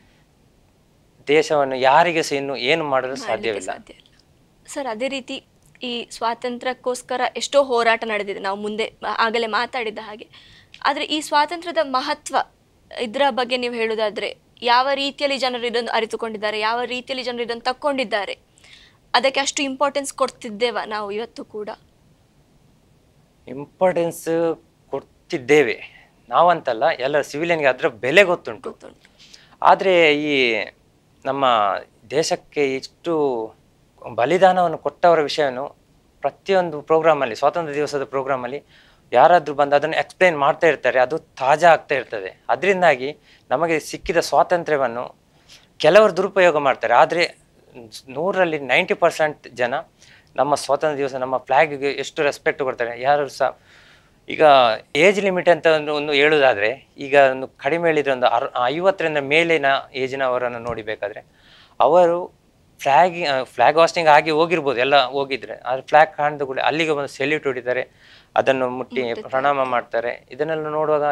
ದೇಶವನ್ನು ಯಾರಿಗೆ ಸಹ ಇನ್ನು ಏನು ಮಾಡಲು ಸಾಧ್ಯವಿಲ್ಲ ಸಾಧ್ಯ ಇಲ್ಲ ಸರ್ ಅದೇ ರೀತಿ ಈ ಸ್ವಾತಂತ್ರ್ಯಕ್ಕೋಸ್ಕರ ಎಷ್ಟೋ ಹೋರಾಟ ನಡೆದಿದೆ ನಾವು ಮುಂದೆ ಆಗಲೇ ಮಾತಾಡಿದ ಹಾಗೆ ಆದರೆ ಈ ಸ್ವಾತಂತ್ರ್ಯದ ಮಹತ್ವ ಇದರ ಬಗ್ಗೆ ನೀವು ಹೇಳೋದಾದ್ರೆ ಯಾವ ರೀತಿಯಲ್ಲಿ ಜನರು ಇದನ್ನು ಅರಿತುಕೊಂಡಿದ್ದಾರೆ ಯಾವ ರೀತಿಯಲ್ಲಿ ಜನರು ಇದನ್ನು ತಕ್ಕೊಂಡಿದ್ದಾರೆ ಅದಕ್ಕೆ ಅಷ್ಟು ಇಂಪಾರ್ಟೆನ್ಸ್ ಕೊಡ್ತಿದ್ದೇವ ನಾವು ಇವತ್ತು ಕೂಡ ಇಂಪಾರ್ಟೆನ್ಸ್ ಕೊಡ್ತಿದ್ದೇವೆ ನಾವಂತಲ್ಲ ಎಲ್ಲ ಸಿವಿಲಿಯನ್ಗೆ ಅದರ ಬೆಲೆ ಗೊತ್ತುಂಟು ಗೊತ್ತುಂಟು ಆದರೆ ಈ ನಮ್ಮ ದೇಶಕ್ಕೆ ಇಷ್ಟು ಬಲಿದಾನವನ್ನು ಕೊಟ್ಟವರ ವಿಷಯವನ್ನು ಪ್ರತಿಯೊಂದು ಪ್ರೋಗ್ರಾಮಲ್ಲಿ ಸ್ವಾತಂತ್ರ್ಯ ದಿವಸದ ಪ್ರೋಗ್ರಾಮಲ್ಲಿ ಯಾರಾದರೂ ಬಂದು ಅದನ್ನು ಎಕ್ಸ್ಪ್ಲೈನ್ ಮಾಡ್ತಾ ಇರ್ತಾರೆ ಅದು ತಾಜಾ ಆಗ್ತಾ ಇರ್ತದೆ ಅದರಿಂದಾಗಿ ನಮಗೆ ಸಿಕ್ಕಿದ ಸ್ವಾತಂತ್ರ್ಯವನ್ನು ಕೆಲವರು ದುರುಪಯೋಗ ಮಾಡ್ತಾರೆ ಆದರೆ ನೂರಲ್ಲಿ ನೈಂಟಿ ಪರ್ಸೆಂಟ್ ಜನ ನಮ್ಮ ಸ್ವಾತಂತ್ರ್ಯ ದಿವಸ ನಮ್ಮ ಫ್ಲ್ಯಾಗ್ಗೆ ಎಷ್ಟು ರೆಸ್ಪೆಕ್ಟ್ ಕೊಡ್ತಾರೆ ಯಾರು ಸಹ ಈಗ ಏಜ್ ಲಿಮಿಟ್ ಅಂತ ಒಂದು ಒಂದು ಹೇಳುವುದಾದ್ರೆ ಈಗ ಒಂದು ಕಡಿಮೆ ಹೇಳಿದ್ರೆ ಒಂದು ಅರ್ ಐವತ್ತರಿಂದ ಮೇಲಿನ ಏಜಿನವರನ್ನು ನೋಡಿಬೇಕಾದ್ರೆ ಅವರು ಫ್ಲ್ಯಾಗ್ ಫ್ಲ್ಯಾಗ್ ಹಾಸ್ಟಿಂಗ್ ಆಗಿ ಹೋಗಿರ್ಬೋದು ಎಲ್ಲ ಹೋಗಿದ್ರೆ ಆದರೆ ಫ್ಲ್ಯಾಗ್ ಕಾಣ್ದ ಕೂಡ ಅಲ್ಲಿಗೆ ಬಂದು ಸೆಲ್ಯೂಟ್ ಹೊಡಿತಾರೆ ಅದನ್ನು ಮುಟ್ಟಿ ಪ್ರಣಾಮ ಮಾಡ್ತಾರೆ ಇದನ್ನೆಲ್ಲ ನೋಡುವಾಗ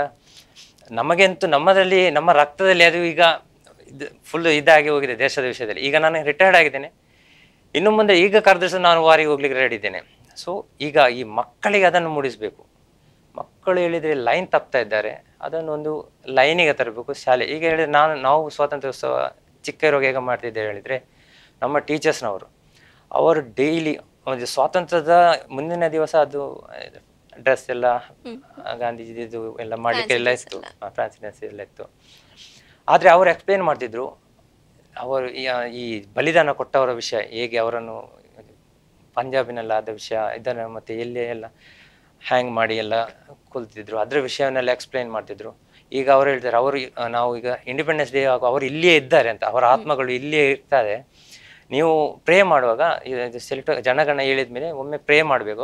ನಮಗಂತೂ ನಮ್ಮದಲ್ಲಿ ನಮ್ಮ ರಕ್ತದಲ್ಲಿ ಅದು ಈಗ ಇದು ಫುಲ್ ಇದಾಗಿ ಹೋಗಿದೆ ದೇಶದ ವಿಷಯದಲ್ಲಿ ಈಗ ನಾನು ರಿಟೈರ್ಡ್ ಆಗಿದ್ದೇನೆ ಇನ್ನು ಮುಂದೆ ಈಗ ಕರೆದ್ರೆ ಸಹ ನಾನು ವಾರಿಗೆ ಹೋಗ್ಲಿಕ್ಕೆ ರೆಡಿ ಇದ್ದೇನೆ ಸೊ ಈಗ ಈ ಮಕ್ಕಳಿಗೆ ಅದನ್ನು ಮೂಡಿಸಬೇಕು ಮಕ್ಕಳು ಹೇಳಿದರೆ ಲೈನ್ ತಪ್ತಾ ಇದ್ದಾರೆ ಅದನ್ನು ಒಂದು ಲೈನಿಗೆ ತರಬೇಕು ಶಾಲೆ ಈಗ ಹೇಳಿದ್ರೆ ನಾನು ನಾವು ಸ್ವಾತಂತ್ರ್ಯೋತ್ಸವ ಚಿಕ್ಕ ಇರುವಾಗ ಹೇಗೆ ಮಾಡ್ತಿದ್ದೇವೆ ಹೇಳಿದರೆ ನಮ್ಮ ಟೀಚರ್ಸ್ನವರು ಅವರು ಡೈಲಿ ಒಂದು ಸ್ವಾತಂತ್ರ್ಯದ ಮುಂದಿನ ದಿವಸ ಅದು ಡ್ರೆಸ್ ಎಲ್ಲ ಗಾಂಧೀಜಿದು ಎಲ್ಲ ಮಾಡಲಿಕ್ಕೆ ಎಲ್ಲ ಇತ್ತು ಫ್ರಾನ್ಸಿನೆಸ್ ಎಲ್ಲ ಇತ್ತು ಆದರೆ ಅವರು ಎಕ್ಸ್ಪ್ಲೇನ್ ಮಾಡ್ತಿದ್ರು ಅವರು ಈ- ಈ ಬಲಿದಾನ ಕೊಟ್ಟವರ ವಿಷಯ ಹೇಗೆ ಅವರನ್ನು ಪಂಜಾಬಿನಲ್ಲಿ ಆದ ವಿಷಯ ಇದನ್ನು ಮತ್ತೆ ಎಲ್ಲಿ ಎಲ್ಲ ಹ್ಯಾಂಗ್ ಮಾಡಿ ಎಲ್ಲ ಕೊಲ್ತಿದ್ರು ಅದರ ವಿಷಯವನ್ನೆಲ್ಲ ಎಕ್ಸ್ಪ್ಲೈನ್ ಮಾಡ್ತಿದ್ರು ಈಗ ಅವರು ಹೇಳ್ತಾರೆ ಅವರು ಆ, ನಾವು ಈಗ ಇಂಡಿಪೆಂಡೆನ್ಸ್ ಡೇ ಆಗುವ ಅವರು ಇಲ್ಲಿಯೇ ಇದ್ದಾರೆ ಅಂತ ಅವರ ಆತ್ಮಗಳು ಇಲ್ಲಿಯೇ ಇರ್ತಾರೆ ನೀವು ಪ್ರೇ ಮಾಡುವಾಗ ಇದು ಸೆಲ್ಟ ಜನಗಣ ಹೇಳಿದ ಮೇಲೆ ಒಮ್ಮೆ ಪ್ರೇ ಮಾಡಬೇಕು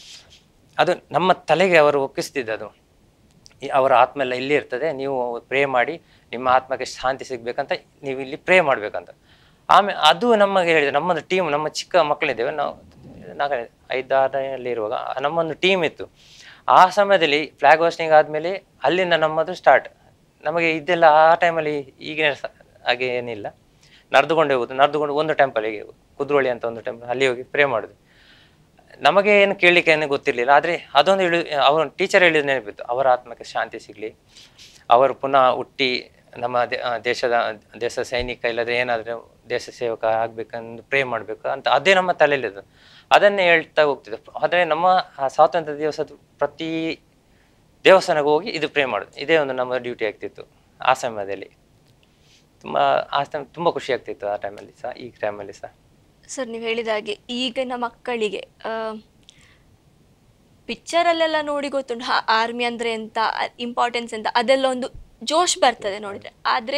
ಅದು ನಮ್ಮ ತಲೆಗೆ ಅವರು ಒಪ್ಪಿಸ್ತಿದ್ದದು ಈ ಅವರ ಆತ್ಮ ಎಲ್ಲ ಇಲ್ಲಿ ಇರ್ತದೆ ನೀವು ಪ್ರೇ ಮಾಡಿ ನಿಮ್ಮ ಆತ್ಮಕ್ಕೆ ಶಾಂತಿ ಸಿಗ್ಬೇಕಂತ ನೀವು ಇಲ್ಲಿ ಪ್ರೇ ಮಾಡ್ಬೇಕಂತ ಆಮೇಲೆ ಅದು ನಮಗೆ ಹೇಳಿದೆ ನಮ್ಮದು ಟೀಮ್ ನಮ್ಮ ಚಿಕ್ಕ ಮಕ್ಕಳಿದ್ದೇವೆ ನಾವು ನಾಲ್ಕು ಐದಾರಲ್ಲಿ ಇರುವಾಗ ನಮ್ಮೊಂದು ಟೀಮ್ ಇತ್ತು ಆ ಸಮಯದಲ್ಲಿ ಫ್ಲಾಗ್ ಹೋಸ್ಟಿಂಗ್ ಆದಮೇಲೆ ಅಲ್ಲಿಂದ ನಮ್ಮದು ಸ್ಟಾರ್ಟ್ ನಮಗೆ ಇದೆಲ್ಲ ಆ ಟೈಮಲ್ಲಿ ಈಗಿನ ಸ- ಹಾಗೆ ಏನಿಲ್ಲ ನಡೆದುಕೊಂಡು ಹೋಗುದು ನಡೆದುಕೊಂಡು ಒಂದು ಟೆಂಪಲ್ಗೆ ಕುದ್ರೋಳಿ ಅಂತ ಒಂದು ಟೆಂಪಲ್ ಅಲ್ಲಿ ಹೋಗಿ ಪ್ರೇ ಮಾಡೋದು ನಮಗೆ ಏನು ಕೇಳಲಿಕ್ಕೆ ಏನು ಗೊತ್ತಿರಲಿಲ್ಲ ಆದರೆ ಅದೊಂದು ಹೇಳಿ ಅವರ ಟೀಚರ್ ಹೇಳಿದ ನೆನಪಿತ್ತು ಅವರ ಆತ್ಮಕ್ಕೆ ಶಾಂತಿ ಸಿಗಲಿ ಅವರು ಪುನಃ ಹುಟ್ಟಿ ನಮ್ಮ ದೇ- ಆ, ದೇಶದ ದೇಶ ಸೈನಿಕ ಇಲ್ಲದ್ರೆ ಏನಾದರೂ ದೇಶ ಸೇವಕ ಆಗ್ಬೇಕಂದು ಪ್ರೇ ಮಾಡಬೇಕು ಅಂತ ಅದೇ ನಮ್ಮ ತಲೆಯಲ್ಲಿದ್ದು ಅದನ್ನೇ ಹೇಳ್ತಾ ಹೋಗ್ತಿದ್ದೆ ಆದರೆ ನಮ್ಮ ಆ ಸ್ವಾತಂತ್ರ್ಯ ದಿವಸದ ಪ್ರತಿ ದೇವಸ್ಥಾನಕ್ಕೆ ಹೋಗಿ ಇದು ಪ್ರೇ ಮಾಡೋದು ಇದೇ ಒಂದು ನಮ್ಮ ಡ್ಯೂಟಿ ಆಗ್ತಿತ್ತು ಆ ಸಮಯದಲ್ಲಿ ತುಂಬ ಆ ಟೈಮ್ ತುಂಬ ಖುಷಿ ಆಗ್ತಿತ್ತು ಆ ಟೈಮಲ್ಲಿ ಸಹ ಈ ಟೈಮಲ್ಲಿ ಸಹ ಸರ್ ನೀವು ಹೇಳಿದ ಹಾಗೆ ಈಗಿನ ಮಕ್ಕಳಿಗೆ ಪಿಕ್ಚರಲ್ಲೆಲ್ಲ ನೋಡಿ ಗೊತ್ತುಂಟು ಆರ್ಮಿ ಅಂದರೆ ಎಂತ ಇಂಪಾರ್ಟೆನ್ಸ್ ಎಂತ ಅದೆಲ್ಲ ಒಂದು ಜೋಶ್ ಬರ್ತದೆ ನೋಡಿದರೆ ಆದರೆ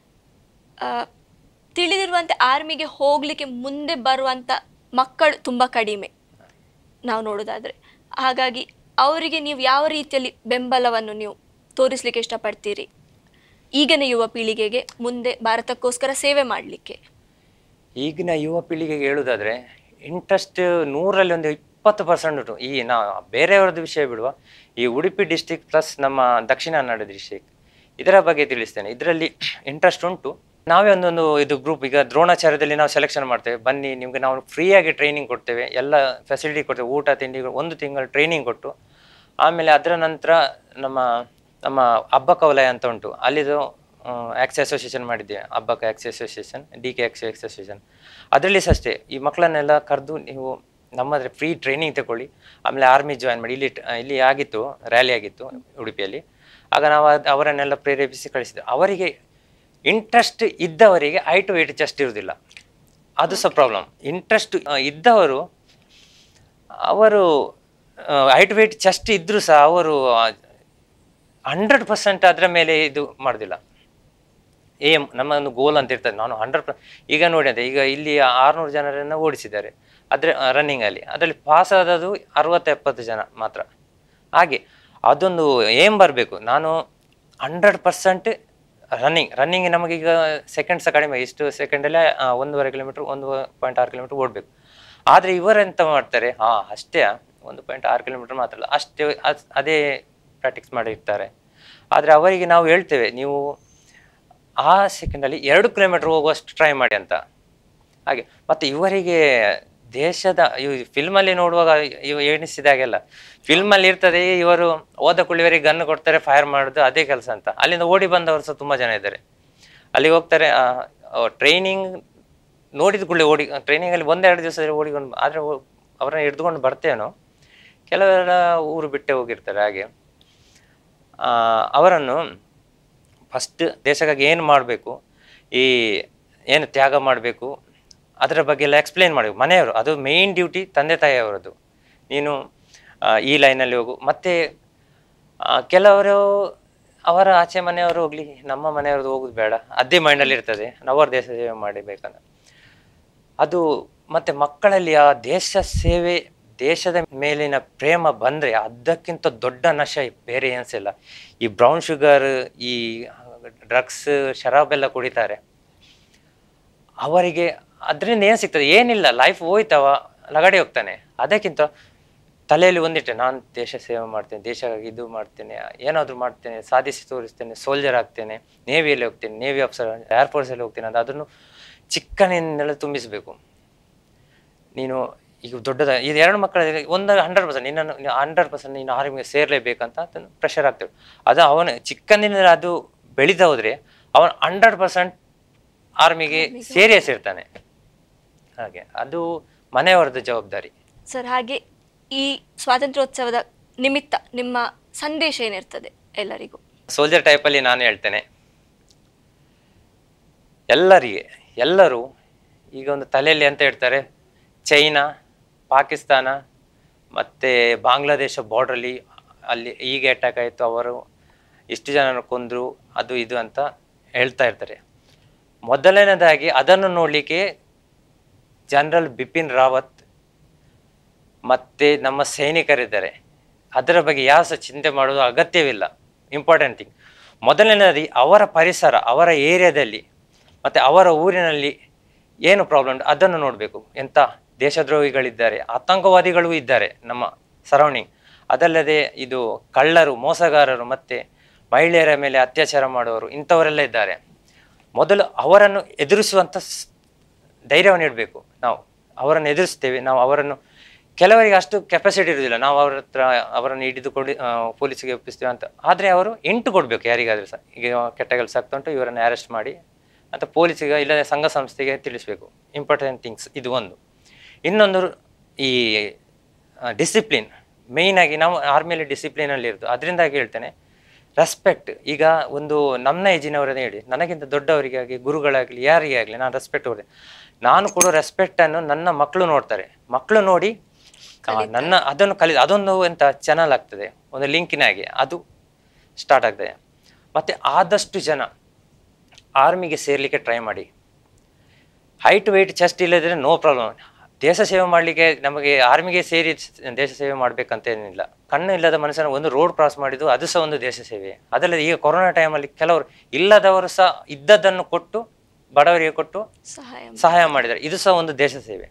ತಿಳಿದಿರುವಂತೆ ಆರ್ಮಿಗೆ ಹೋಗಲಿಕ್ಕೆ ಮುಂದೆ ಬರುವಂಥ ಮಕ್ಕಳು ತುಂಬ ಕಡಿಮೆ ನಾವು ನೋಡೋದಾದರೆ ಹಾಗಾಗಿ ಅವರಿಗೆ ನೀವು ಯಾವ ರೀತಿಯಲ್ಲಿ ಬೆಂಬಲವನ್ನು ನೀವು ತೋರಿಸ್ಲಿಕ್ಕೆ ಇಷ್ಟಪಡ್ತೀರಿ ಈಗಿನ ಯುವ ಪೀಳಿಗೆಗೆ ಮುಂದೆ ಭಾರತಕ್ಕೋಸ್ಕರ ಸೇವೆ ಮಾಡಲಿಕ್ಕೆ ಈಗಿನ ಯುವ ಪೀಳಿಗೆಗೆ ಹೇಳುವುದಾದ್ರೆ ಇಂಟ್ರೆಸ್ಟ್ ನೂರಲ್ಲಿ ಒಂದು ಇಪ್ಪತ್ತು ಪರ್ಸೆಂಟ್ ಉಂಟು ಈ ನಾ ಬೇರೆಯವರದ್ದು ವಿಷಯ ಬಿಡುವ ಈ ಉಡುಪಿ ಡಿಸ್ಟಿಕ್ ಪ್ಲಸ್ ನಮ್ಮ ದಕ್ಷಿಣ ಕನ್ನಡ ಡಿಸ್ಟಿಕ್ ಇದರ ಬಗ್ಗೆ ತಿಳಿಸ್ತೇನೆ ಇದರಲ್ಲಿ ಇಂಟ್ರೆಸ್ಟ್ ಉಂಟು ನಾವೇ ಒಂದೊಂದು ಇದು ಗ್ರೂಪ್ ಈಗ ದ್ರೋಣಾಚಾರ್ಯದಲ್ಲಿ ನಾವು ಸೆಲೆಕ್ಷನ್ ಮಾಡ್ತೇವೆ ಬನ್ನಿ ನಿಮಗೆ ನಾವು ಫ್ರೀಯಾಗಿ ಟ್ರೈನಿಂಗ್ ಕೊಡ್ತೇವೆ ಎಲ್ಲ ಫೆಸಿಲಿಟಿ ಕೊಡ್ತೇವೆ ಊಟ ತಿಂಡಿ ಒಂದು ತಿಂಗಳು ಟ್ರೈನಿಂಗ್ ಕೊಟ್ಟು ಆಮೇಲೆ ಅದರ ನಂತರ ನಮ್ಮ ನಮ್ಮ ಹಬ್ಬಕ ವಲಯ ಅಂತ ಉಂಟು ಅಲ್ಲಿದು ಆಕ್ಸ್ ಅಸೋಸಿಯೇಷನ್ ಮಾಡಿದ್ದೇವೆ ಹಬ್ಬಕ ex association D K ex association ಅದರಲ್ಲಿ ಸಹ ಅಷ್ಟೇ ಈ ಮಕ್ಕಳನ್ನೆಲ್ಲ ಕರೆದು ನೀವು ನಮ್ಮದ್ರೆ ಫ್ರೀ ಟ್ರೈನಿಂಗ್ ತಗೊಳ್ಳಿ ಆಮೇಲೆ ಆರ್ಮಿ ಜಾಯಿನ್ ಮಾಡಿ ಇಲ್ಲಿ ಇಲ್ಲಿ ಆಗಿತ್ತು ರ್ಯಾಲಿ ಆಗಿತ್ತು ಉಡುಪಿಯಲ್ಲಿ ಆಗ ನಾವು ಅದ್- ಅವರನ್ನೆಲ್ಲ ಪ್ರೇರೇಪಿಸಿ ಕಳಿಸಿದ್ವಿ ಅವರಿಗೆ ಇಂಟ್ರೆಸ್ಟ್ ಇದ್ದವರಿಗೆ ಐ ಟು ಏಟ್ ಚೆಸ್ಟ್ ಇರುವುದಿಲ್ಲ ಅದು ಸಹ ಪ್ರಾಬ್ಲಮ್ ಇಂಟ್ರೆಸ್ಟ್ ಇದ್ದವರು ಅವರು ಹೈಟ್ ವೇಟ್ ಚೆಸ್ಟ್ ಇದ್ದರೂ ಸಹ ಅವರು ಹಂಡ್ರೆಡ್ ಪರ್ಸೆಂಟ್ ಅದರ ಮೇಲೆ ಇದು ಮಾಡೋದಿಲ್ಲ ಏಮ್ ನಮ್ಮ ಒಂದು ಗೋಲ್ ಅಂತ ಇರ್ತದೆ ನಾನು ಹಂಡ್ರೆಡ್ ಈಗ ನೋಡಿ ಅಂತ ಈಗ ಇಲ್ಲಿ ಆರುನೂರು ಜನರನ್ನು ಓಡಿಸಿದ್ದಾರೆ ಅದ್ರ ರನ್ನಿಂಗಲ್ಲಿ ಅದರಲ್ಲಿ ಪಾಸ್ ಆದದ್ದು ಅರವತ್ತು ಎಪ್ಪತ್ತು ಜನ ಮಾತ್ರ ಹಾಗೆ ಅದೊಂದು ಏಮ್ ಬರಬೇಕು ನಾನು ಹಂಡ್ರೆಡ್ ಪರ್ಸೆಂಟ್ ರನ್ನಿಂಗ್ ರನ್ನಿಂಗ್ ನಮಗೀಗ ಸೆಕೆಂಡ್ ಸಹ ಕಡಿಮೆ ಇಷ್ಟು ಸೆಕೆಂಡಲ್ಲೇ ಒಂದೂವರೆ ಕಿಲೋಮೀಟ್ರ್ ಒಂದು ಪಾಯಿಂಟ್ ಆರು ಕಿಲೋಮೀಟ್ರ್ ಓಡಬೇಕು ಆದರೆ ಇವರೆಂತ ಮಾಡ್ತಾರೆ ಹಾಂ ಅಷ್ಟೇ ಒಂದು ಪಾಯಿಂಟ್ ಆರು ಕಿಲೋಮೀಟ್ರ್ ಮಾತ್ರ ಅಲ್ಲ ಅಷ್ಟೇ ಅದ್- ಅದೇ ಪ್ರಾಕ್ಟೀಸ್ ಮಾಡಿರ್ತಾರೆ ಆದರೆ ಅವರಿಗೆ ನಾವು ಹೇಳ್ತೇವೆ ನೀವು ಆ ಸೆಕೆಂಡಲ್ಲಿ ಎರಡು ಕಿಲೋಮೀಟರ್ ಹೋಗುವಷ್ಟು ಟ್ರೈ ಮಾಡಿ ಅಂತ ಹಾಗೆ ಮತ್ತು ಇವರಿಗೆ ದೇಶದ ಇವು ಫಿಲ್ಮಲ್ಲಿ ನೋಡುವಾಗ ಇವು ಎಣಿಸಿದಾಗೆಲ್ಲ ಫಿಲ್ಮಲ್ಲಿ ಇರ್ತದೆ ಇವರು ಹೋದ ಕೂಡಲೇ ಇವರಿಗೆ ಗನ್ ಕೊಡ್ತಾರೆ ಫೈರ್ ಮಾಡೋದು ಅದೇ ಕೆಲಸ ಅಂತ ಅಲ್ಲಿಂದ ಓಡಿ ಬಂದವರು ಸಹ ತುಂಬ ಜನ ಇದ್ದಾರೆ ಅಲ್ಲಿಗೆ ಹೋಗ್ತಾರೆ ಟ್ರೈನಿಂಗ್ ನೋಡಿದ ಕೂಡಲೇ ಓಡಿ ಟ್ರೈನಿಂಗಲ್ಲಿ ಒಂದೆರಡು ದಿವಸದಲ್ಲಿ ಓಡಿಕೊಂಡು ಆದರೆ ಅವರನ್ನ ಹಿಡ್ದುಕೊಂಡು ಬರ್ತೇನೋ ಕೆಲವರ ಊರು ಬಿಟ್ಟೆ ಹೋಗಿರ್ತಾರೆ ಹಾಗೆ ಆ, ಅವರನ್ನು ಫಸ್ಟ್ ದೇಶಕ್ಕಾಗಿ ಏನು ಮಾಡಬೇಕು ಈ ಏನು ತ್ಯಾಗ ಮಾಡಬೇಕು ಅದರ ಬಗ್ಗೆ ಎಲ್ಲ ಎಕ್ಸ್ಪ್ಲೇನ್ ಮಾಡಬೇಕು ಮನೆಯವರು ಅದು ಮೇಯ್ನ್ ಡ್ಯೂಟಿ ತಂದೆ ತಾಯಿಯವರದ್ದು ನೀನು ಆ, ಈ ಲೈನಲ್ಲಿ ಹೋಗು ಮತ್ತು ಕೆಲವರು ಅವರ ಆಚೆ ಮನೆಯವರು ಹೋಗ್ಲಿ ನಮ್ಮ ಮನೆಯವ್ರದ್ದು ಹೋಗುದು ಬೇಡ ಅದೇ ಮೈಂಡಲ್ಲಿ ಇರ್ತದೆ ನಾವು ಅವರ ದೇಶ ಸೇವೆ ಮಾಡಬೇಕಂತ ಅದು ಮತ್ತೆ ಮಕ್ಕಳಲ್ಲಿ ಆ ದೇಶ ಸೇವೆ ದೇಶದ ಮೇಲಿನ ಪ್ರೇಮ ಬಂದರೆ ಅದಕ್ಕಿಂತ ದೊಡ್ಡ ನಶ ಬೇರೆ ಏನಿಸಿಲ್ಲ ಈ ಬ್ರೌನ್ ಶುಗರ್ ಈ ಡ್ರಗ್ಸ್ ಶರಾಬೆಲ್ಲ ಕುಡಿತಾರೆ ಅವರಿಗೆ ಅದರಿಂದ ಏನು ಸಿಗ್ತದೆ ಏನಿಲ್ಲ ಲೈಫ್ ಹೋಯ್ತವ ಲಗಡೆ ಹೋಗ್ತಾನೆ ಅದಕ್ಕಿಂತ ತಲೆಯಲ್ಲಿ ಒಂದಿಟ್ಟೆ ನಾನು ದೇಶ ಸೇವೆ ಮಾಡ್ತೇನೆ ದೇಶಕ್ಕಾಗಿ ಇದು ಮಾಡ್ತೇನೆ ಏನಾದರೂ ಮಾಡ್ತೇನೆ ಸಾಧಿಸಿ ತೋರಿಸ್ತೇನೆ ಸೋಲ್ಜರ್ ಆಗ್ತೇನೆ ನೇವಿಯಲ್ಲಿ ಹೋಗ್ತೇನೆ ನೇವಿ ಆಫೀಸರ್ ಏರ್ಫೋರ್ಸಲ್ಲಿ ಹೋಗ್ತೇನೆ ಅಂತ ಅದನ್ನು ಚಿಕ್ಕನಿಂದಲೇ ತುಂಬಿಸಬೇಕು ನೀನು ಈಗ ದೊಡ್ಡದ ಇದು ಎರಡು ಮಕ್ಕಳ ಒಂದು ಹಂಡ್ರೆಡ್ ಪರ್ಸೆಂಟ್ ನಿನ್ನನ್ನು ಹಂಡ್ರೆಡ್ ಪರ್ಸೆಂಟ್ ನೀನು ಆರ್ಮಿಗೆ ಸೇರಲೇಬೇಕಂತ ಅದನ್ನು ಪ್ರೆಷರ್ ಆಗ್ತೇವೆ ಅದು ಅವನು ಚಿಕ್ಕಂದಿನಿಂದ ಅದು ಬೆಳೀತಾ ಹೋದ್ರೆ ಅವನು ಹಂಡ್ರೆಡ್ ಪರ್ಸೆಂಟ್ ಆರ್ಮಿಗೆ ಸೇರಿಯೇ ಸೇರ್ತಾನೆ ಹಾಗೆ ಅದು ಮನೆಯವರದ್ದು ಜವಾಬ್ದಾರಿ ಸರ್ ಹಾಗೆ ಈ ಸ್ವಾತಂತ್ರ್ಯೋತ್ಸವದ ನಿಮಿತ್ತ ನಿಮ್ಮ ಸಂದೇಶ ಏನಿರ್ತದೆ ಎಲ್ಲರಿಗೂ ಸೋಲ್ಜರ್ ಟೈಪಲ್ಲಿ ನಾನು ಹೇಳ್ತೇನೆ ಎಲ್ಲರಿಗೆ ಎಲ್ಲರೂ ಈಗ ಒಂದು ತಲೆಯಲ್ಲಿ ಅಂತ ಹೇಳ್ತಾರೆ ಚೈನಾ ಪಾಕಿಸ್ತಾನ ಮತ್ತು ಬಾಂಗ್ಲಾದೇಶ ಬಾರ್ಡ್ರಲ್ಲಿ ಅಲ್ಲಿ ಈಗ ಅಟ್ಯಾಕ್ ಆಯಿತು ಅವರು ಇಷ್ಟು ಜನನ ಕೊಂದರು ಅದು ಇದು ಅಂತ ಹೇಳ್ತಾ ಇರ್ತಾರೆ ಮೊದಲನೇದಾಗಿ ಅದನ್ನು ನೋಡಲಿಕ್ಕೆ ಜನರಲ್ ಬಿಪಿನ್ ರಾವತ್ ಮತ್ತೆ ನಮ್ಮ ಸೈನಿಕರಿದ್ದಾರೆ ಅದರ ಬಗ್ಗೆ ಯಾವ ಸಹ ಚಿಂತೆ ಮಾಡೋದು ಅಗತ್ಯವಿಲ್ಲ ಇಂಪಾರ್ಟೆಂಟ್ ಥಿಂಗ್ ಮೊದಲನೇದಾಗಿ ಅವರ ಪರಿಸರ ಅವರ ಏರಿಯಾದಲ್ಲಿ ಮತ್ತು ಅವರ ಊರಿನಲ್ಲಿ ಏನು ಪ್ರಾಬ್ಲಮ್ ಅದನ್ನು ನೋಡಬೇಕು ಎಂಥ ದೇಶದ್ರೋಹಿಗಳಿದ್ದಾರೆ ಆತಂಕವಾದಿಗಳು ಇದ್ದಾರೆ ನಮ್ಮ ಸರೌಂಡಿಂಗ್ ಅದಲ್ಲದೆ ಇದು ಕಳ್ಳರು ಮೋಸಗಾರರು ಮತ್ತು ಮಹಿಳೆಯರ ಮೇಲೆ ಅತ್ಯಾಚಾರ ಮಾಡುವವರು ಇಂಥವರೆಲ್ಲ ಇದ್ದಾರೆ ಮೊದಲು ಅವರನ್ನು ಎದುರಿಸುವಂಥ ಸ್- ಧೈರ್ಯವನ್ನು ಇಡಬೇಕು ನಾವು ಅವರನ್ನು ಎದುರಿಸ್ತೇವೆ ನಾವು ಅವರನ್ನು ಕೆಲವರಿಗೆ ಅಷ್ಟು ಕೆಪಾಸಿಟಿ ಇರುವುದಿಲ್ಲ ನಾವು ಅವರ ಹತ್ರ ಅವರನ್ನು ಹಿಡಿದುಕೊಂಡು ಆ, ಪೊಲೀಸಿಗೆ ಒಪ್ಪಿಸ್ತೇವೆ ಅಂತ ಆದರೆ ಅವರು ಎಂಟು ಕೊಡಬೇಕು ಯಾರಿಗಾದರೂ ಸಹ ಈಗ ಕೆಟ್ಟ ಕೆಲಸ ಆಗ್ತಾ ಉಂಟು ಇವರನ್ನು ಅರೆಸ್ಟ್ ಮಾಡಿ ಅಂತ ಪೊಲೀಸಿಗೆ ಇಲ್ಲದೆ ಸಂಘ ಸಂಸ್ಥೆಗೆ ತಿಳಿಸ್ಬೇಕು ಇಂಪಾರ್ಟೆಂಟ್ ಥಿಂಗ್ಸ್ ಇದು ಒಂದು ಇನ್ನೊಂದು ಈ ಡಿಸಿಪ್ಲಿನ್ ಮೇಯ್ನಾಗಿ ನಾವು ಆರ್ಮಿಯಲ್ಲಿ ಡಿಸಿಪ್ಲಿನಲ್ಲಿ ಇರೋದು ಅದರಿಂದಾಗಿ ಹೇಳ್ತೇನೆ ರೆಸ್ಪೆಕ್ಟ್ ಈಗ ಒಂದು ನಮ್ಮ ಏಜಿನವರನ್ನೇ ಹೇಳಿ ನನಗಿಂತ ದೊಡ್ಡವರಿಗಾಗಿ ಗುರುಗಳಾಗಲಿ ಯಾರಿಗೇ ಆಗಲಿ ನಾನು ರೆಸ್ಪೆಕ್ಟ್ ಕೊಡ್ತೇನೆ ನಾನು ಕೊಡೋ ರೆಸ್ಪೆಕ್ಟನ್ನು ನನ್ನ ಮಕ್ಕಳು ನೋಡ್ತಾರೆ ಮಕ್ಕಳು ನೋಡಿ ಆ, ನನ್ನ ಅದನ್ನು ಕಲಿ ಅದೊಂದು ಎಂತ ಚಾನಲ್ ಆಗ್ತದೆ ಒಂದು ಲಿಂಕಿನಾಗೆ ಅದು ಸ್ಟಾರ್ಟ್ ಆಗ್ತದೆ ಮತ್ತು ಆದಷ್ಟು ಜನ ಆರ್ಮಿಗೆ ಸೇರ್ಲಿಕ್ಕೆ ಟ್ರೈ ಮಾಡಿ ಹೈಟ್ ವೆಯ್ಟ್ ಚೆಸ್ಟ್ ಇಲ್ಲದ್ರೆ ನೋ ಪ್ರಾಬ್ಲಮ್ ದೇಶ ಸೇವೆ ಮಾಡಲಿಕ್ಕೆ ನಮಗೆ ಆರ್ಮಿಗೆ ಸೇರಿ ಸ್- ದೇಶ ಸೇವೆ ಮಾಡಬೇಕಂತ ಏನಿಲ್ಲ ಕಣ್ಣು ಇಲ್ಲದ ಮನುಷ್ಯನ ಒಂದು ರೋಡ್ ಕ್ರಾಸ್ ಮಾಡಿದ್ದು ಅದು ಸಹ ಒಂದು ದೇಶ ಸೇವೆ ಅದಲ್ಲದೆ ಈಗ ಕೊರೋನಾ ಟೈಮಲ್ಲಿ ಕೆಲವರು ಇಲ್ಲದವರು ಸಹ ಇದ್ದದ್ದನ್ನು ಕೊಟ್ಟು ಬಡವರಿಗೆ ಕೊಟ್ಟು ಸಹಾಯ ಸಹಾಯ ಮಾಡಿದ್ದಾರೆ ಇದು ಸಹ ಒಂದು ದೇಶ ಸೇವೆ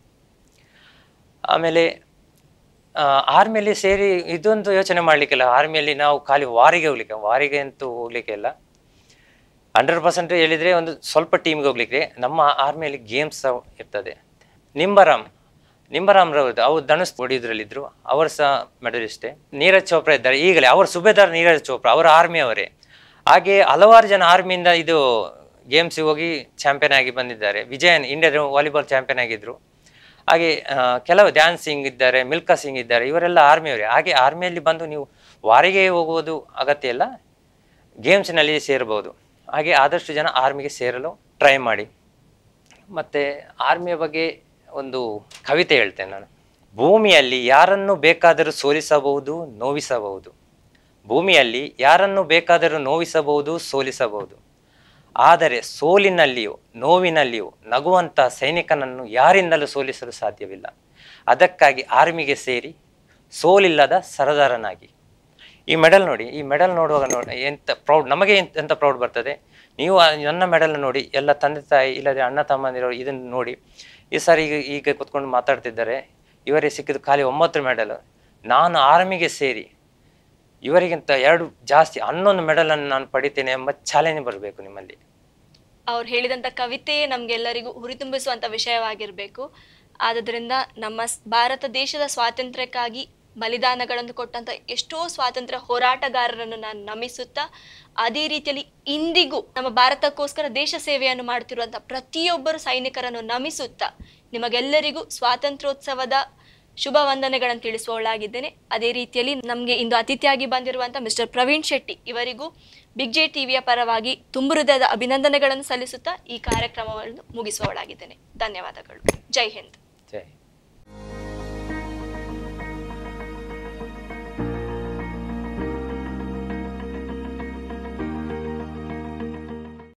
ಆಮೇಲೆ ಆರ್ಮಿಯಲ್ಲಿ ಸೇರಿ ಇದೊಂದು ಯೋಚನೆ ಮಾಡಲಿಕ್ಕಿಲ್ಲ ಆರ್ಮಿಯಲ್ಲಿ ನಾವು ಖಾಲಿ ವಾರಿಗೆ ಹೋಗ್ಲಿಕ್ಕೆ ವಾರಿಗೆ ಅಂತೂ ಹೋಗ್ಲಿಕ್ಕೆ ಇಲ್ಲ ಹಂಡ್ರೆಡ್ ಪರ್ಸೆಂಟ್ ಹೇಳಿದರೆ ಒಂದು ಸ್ವಲ್ಪ ಟೀಮ್ಗೆ ಹೋಗ್ಲಿಕ್ಕೆ ನಮ್ಮ ಆರ್ಮಿಯಲ್ಲಿ ಗೇಮ್ಸ್ ಸಹ ಇರ್ತದೆ ನಿಂಬರಾಮ್ ನಿಂಬರಾಮ್ ರವ್ರದ್ದು ಅವ್ರು ಧನುಷ್ ಹೊಡಿಯೋದ್ರಲ್ಲಿದ್ದರು ಅವರು ಸಹ ಮೆಡಲಿಸ್ಟೇ ನೀರಜ್ ಚೋಪ್ರಾ ಇದ್ದಾರೆ ಈಗಲೇ ಅವರ ಸುಬೇದಾರ್ ನೀರಜ್ ಚೋಪ್ರಾ ಅವರ ಆರ್ಮಿ ಅವರೇ ಹಾಗೆ ಹಲವಾರು ಜನ ಆರ್ಮಿಯಿಂದ ಇದು ಗೇಮ್ಸಿಗೆ ಹೋಗಿ ಚಾಂಪಿಯನ್ ಆಗಿ ಬಂದಿದ್ದಾರೆ ವಿಜಯನ್ ಇಂಡಿಯಾದ ವಾಲಿಬಾಲ್ ಚಾಂಪಿಯನ್ ಆಗಿದ್ರು ಹಾಗೆ ಆ, ಕೆಲವು ಧ್ಯಾನ್ ಸಿಂಗ್ ಇದ್ದಾರೆ ಮಿಲ್ಕಾ ಸಿಂಗ್ ಇದ್ದಾರೆ ಇವರೆಲ್ಲ ಆರ್ಮಿಯವರೇ ಹಾಗೆ ಆರ್ಮಿಯಲ್ಲಿ ಬಂದು ನೀವು ವಾರಿಗೆ ಹೋಗುವುದು ಅಗತ್ಯ ಇಲ್ಲ ಗೇಮ್ಸ್ನಲ್ಲಿ ಸೇರ್ಬೋದು ಹಾಗೆ ಆದಷ್ಟು ಜನ ಆರ್ಮಿಗೆ ಸೇರಲು ಟ್ರೈ ಮಾಡಿ ಮತ್ತು ಆರ್ಮಿಯ ಬಗ್ಗೆ ಒಂದು ಕವಿತೆ ಹೇಳ್ತೇನೆ ನಾನು ಭೂಮಿಯಲ್ಲಿ ಯಾರನ್ನು ಬೇಕಾದರೂ ಸೋಲಿಸಬಹುದು ನೋವಿಸಬಹುದು ಭೂಮಿಯಲ್ಲಿ ಯಾರನ್ನು ಬೇಕಾದರೂ ನೋವಿಸಬಹುದು ಸೋಲಿಸಬಹುದು ಆದರೆ ಸೋಲಿನಲ್ಲಿಯೂ ನೋವಿನಲ್ಲಿಯೂ ನಗುವಂಥ ಸೈನಿಕನನ್ನು ಯಾರಿಂದಲೂ ಸೋಲಿಸಲು ಸಾಧ್ಯವಿಲ್ಲ ಅದಕ್ಕಾಗಿ ಆರ್ಮಿಗೆ ಸೇರಿ ಸೋಲಿಲ್ಲದ ಸರದಾರನಾಗಿ ಈ ಮೆಡಲ್ ನೋಡಿ ಈ ಮೆಡಲ್ ನೋಡುವಾಗ ನೋಡಿ ಎಂತ ಪ್ರೌಡ್ ನಮಗೆ ಎಂತ ಎಂತ ಪ್ರೌಡ್ ಬರ್ತದೆ ನೀವು ಆ ನನ್ನ ಮೆಡಲ್ ನೋಡಿ ಎಲ್ಲ ತಂದೆ ತಾಯಿ ಇಲ್ಲದೆ ಅಣ್ಣ ತಮ್ಮಂದಿರೋ ಇದನ್ನು ನೋಡಿ ಈ ಸರ್ ಈಗ ಈಗ ಕೂತ್ಕೊಂಡು ಮಾತಾಡ್ತಿದ್ದಾರೆ ಇವರಿಗೆ ಸಿಕ್ಕಿದ್ದು ಖಾಲಿ ಒಂಬತ್ತು ಮೆಡಲ್ ನಾನು ಆರ್ಮಿಗೆ ಸೇರಿ ಇವರಿಗಿಂತ ಎರಡು ಜಾಸ್ತಿ ಹನ್ನೊಂದು ಮೆಡಲನ್ನು ನಾನು ಪಡಿತೇನೆ ಎಂಬ ಚಾಲೆಂಜ್ ಬರಬೇಕು ನಿಮ್ಮಲ್ಲಿ ಅವ್ರು ಹೇಳಿದಂಥ ಕವಿತೆಯೇ ನಮಗೆಲ್ಲರಿಗೂ ಹುರಿತುಂಬಿಸುವಂಥ ವಿಷಯವಾಗಿರಬೇಕು ಆದುದರಿಂದ ನಮ್ಮ ಸ್- ಭಾರತ ದೇಶದ ಸ್ವಾತಂತ್ರ್ಯಕ್ಕಾಗಿ ಬಲಿದಾನಗಳನ್ನು ಕೊಟ್ಟಂಥ ಎಷ್ಟೋ ಸ್ವಾತಂತ್ರ್ಯ ಹೋರಾಟಗಾರರನ್ನು ನಾನು ನಮಿಸುತ್ತಾ ಅದೇ ರೀತಿಯಲ್ಲಿ ಇಂದಿಗೂ ನಮ್ಮ ಭಾರತಕ್ಕೋಸ್ಕರ ದೇಶ ಸೇವೆಯನ್ನು ಮಾಡುತ್ತಿರುವಂಥ ಪ್ರತಿಯೊಬ್ಬರು ಸೈನಿಕರನ್ನು ನಮಿಸುತ್ತಾ ನಿಮಗೆಲ್ಲರಿಗೂ ಸ್ವಾತಂತ್ರ್ಯೋತ್ಸವದ ಶುಭ ವಂದನೆಗಳನ್ನು ತಿಳಿಸುವವಳಾಗಿದ್ದೇನೆ ಅದೇ ರೀತಿಯಲ್ಲಿ ನಮಗೆ ಇಂದು ಅತಿಥಿಯಾಗಿ ಬಂದಿರುವಂಥ ಮಿಸ್ಟರ್ ಪ್ರವೀಣ್ ಶೆಟ್ಟಿ ಇವರಿಗೂ ಬಿಗ್ ಜೆ ಟಿವಿಯ ಪರವಾಗಿ ತುಂಬು ಹೃದಯದ ಅಭಿನಂದನೆಗಳನ್ನು ಸಲ್ಲಿಸುತ್ತಾ ಈ ಕಾರ್ಯಕ್ರಮವನ್ನು ಮುಗಿಸುವವಳಾಗಿದ್ದೇನೆ ಧನ್ಯವಾದಗಳು ಜೈ ಹಿಂದ್ ಜೈ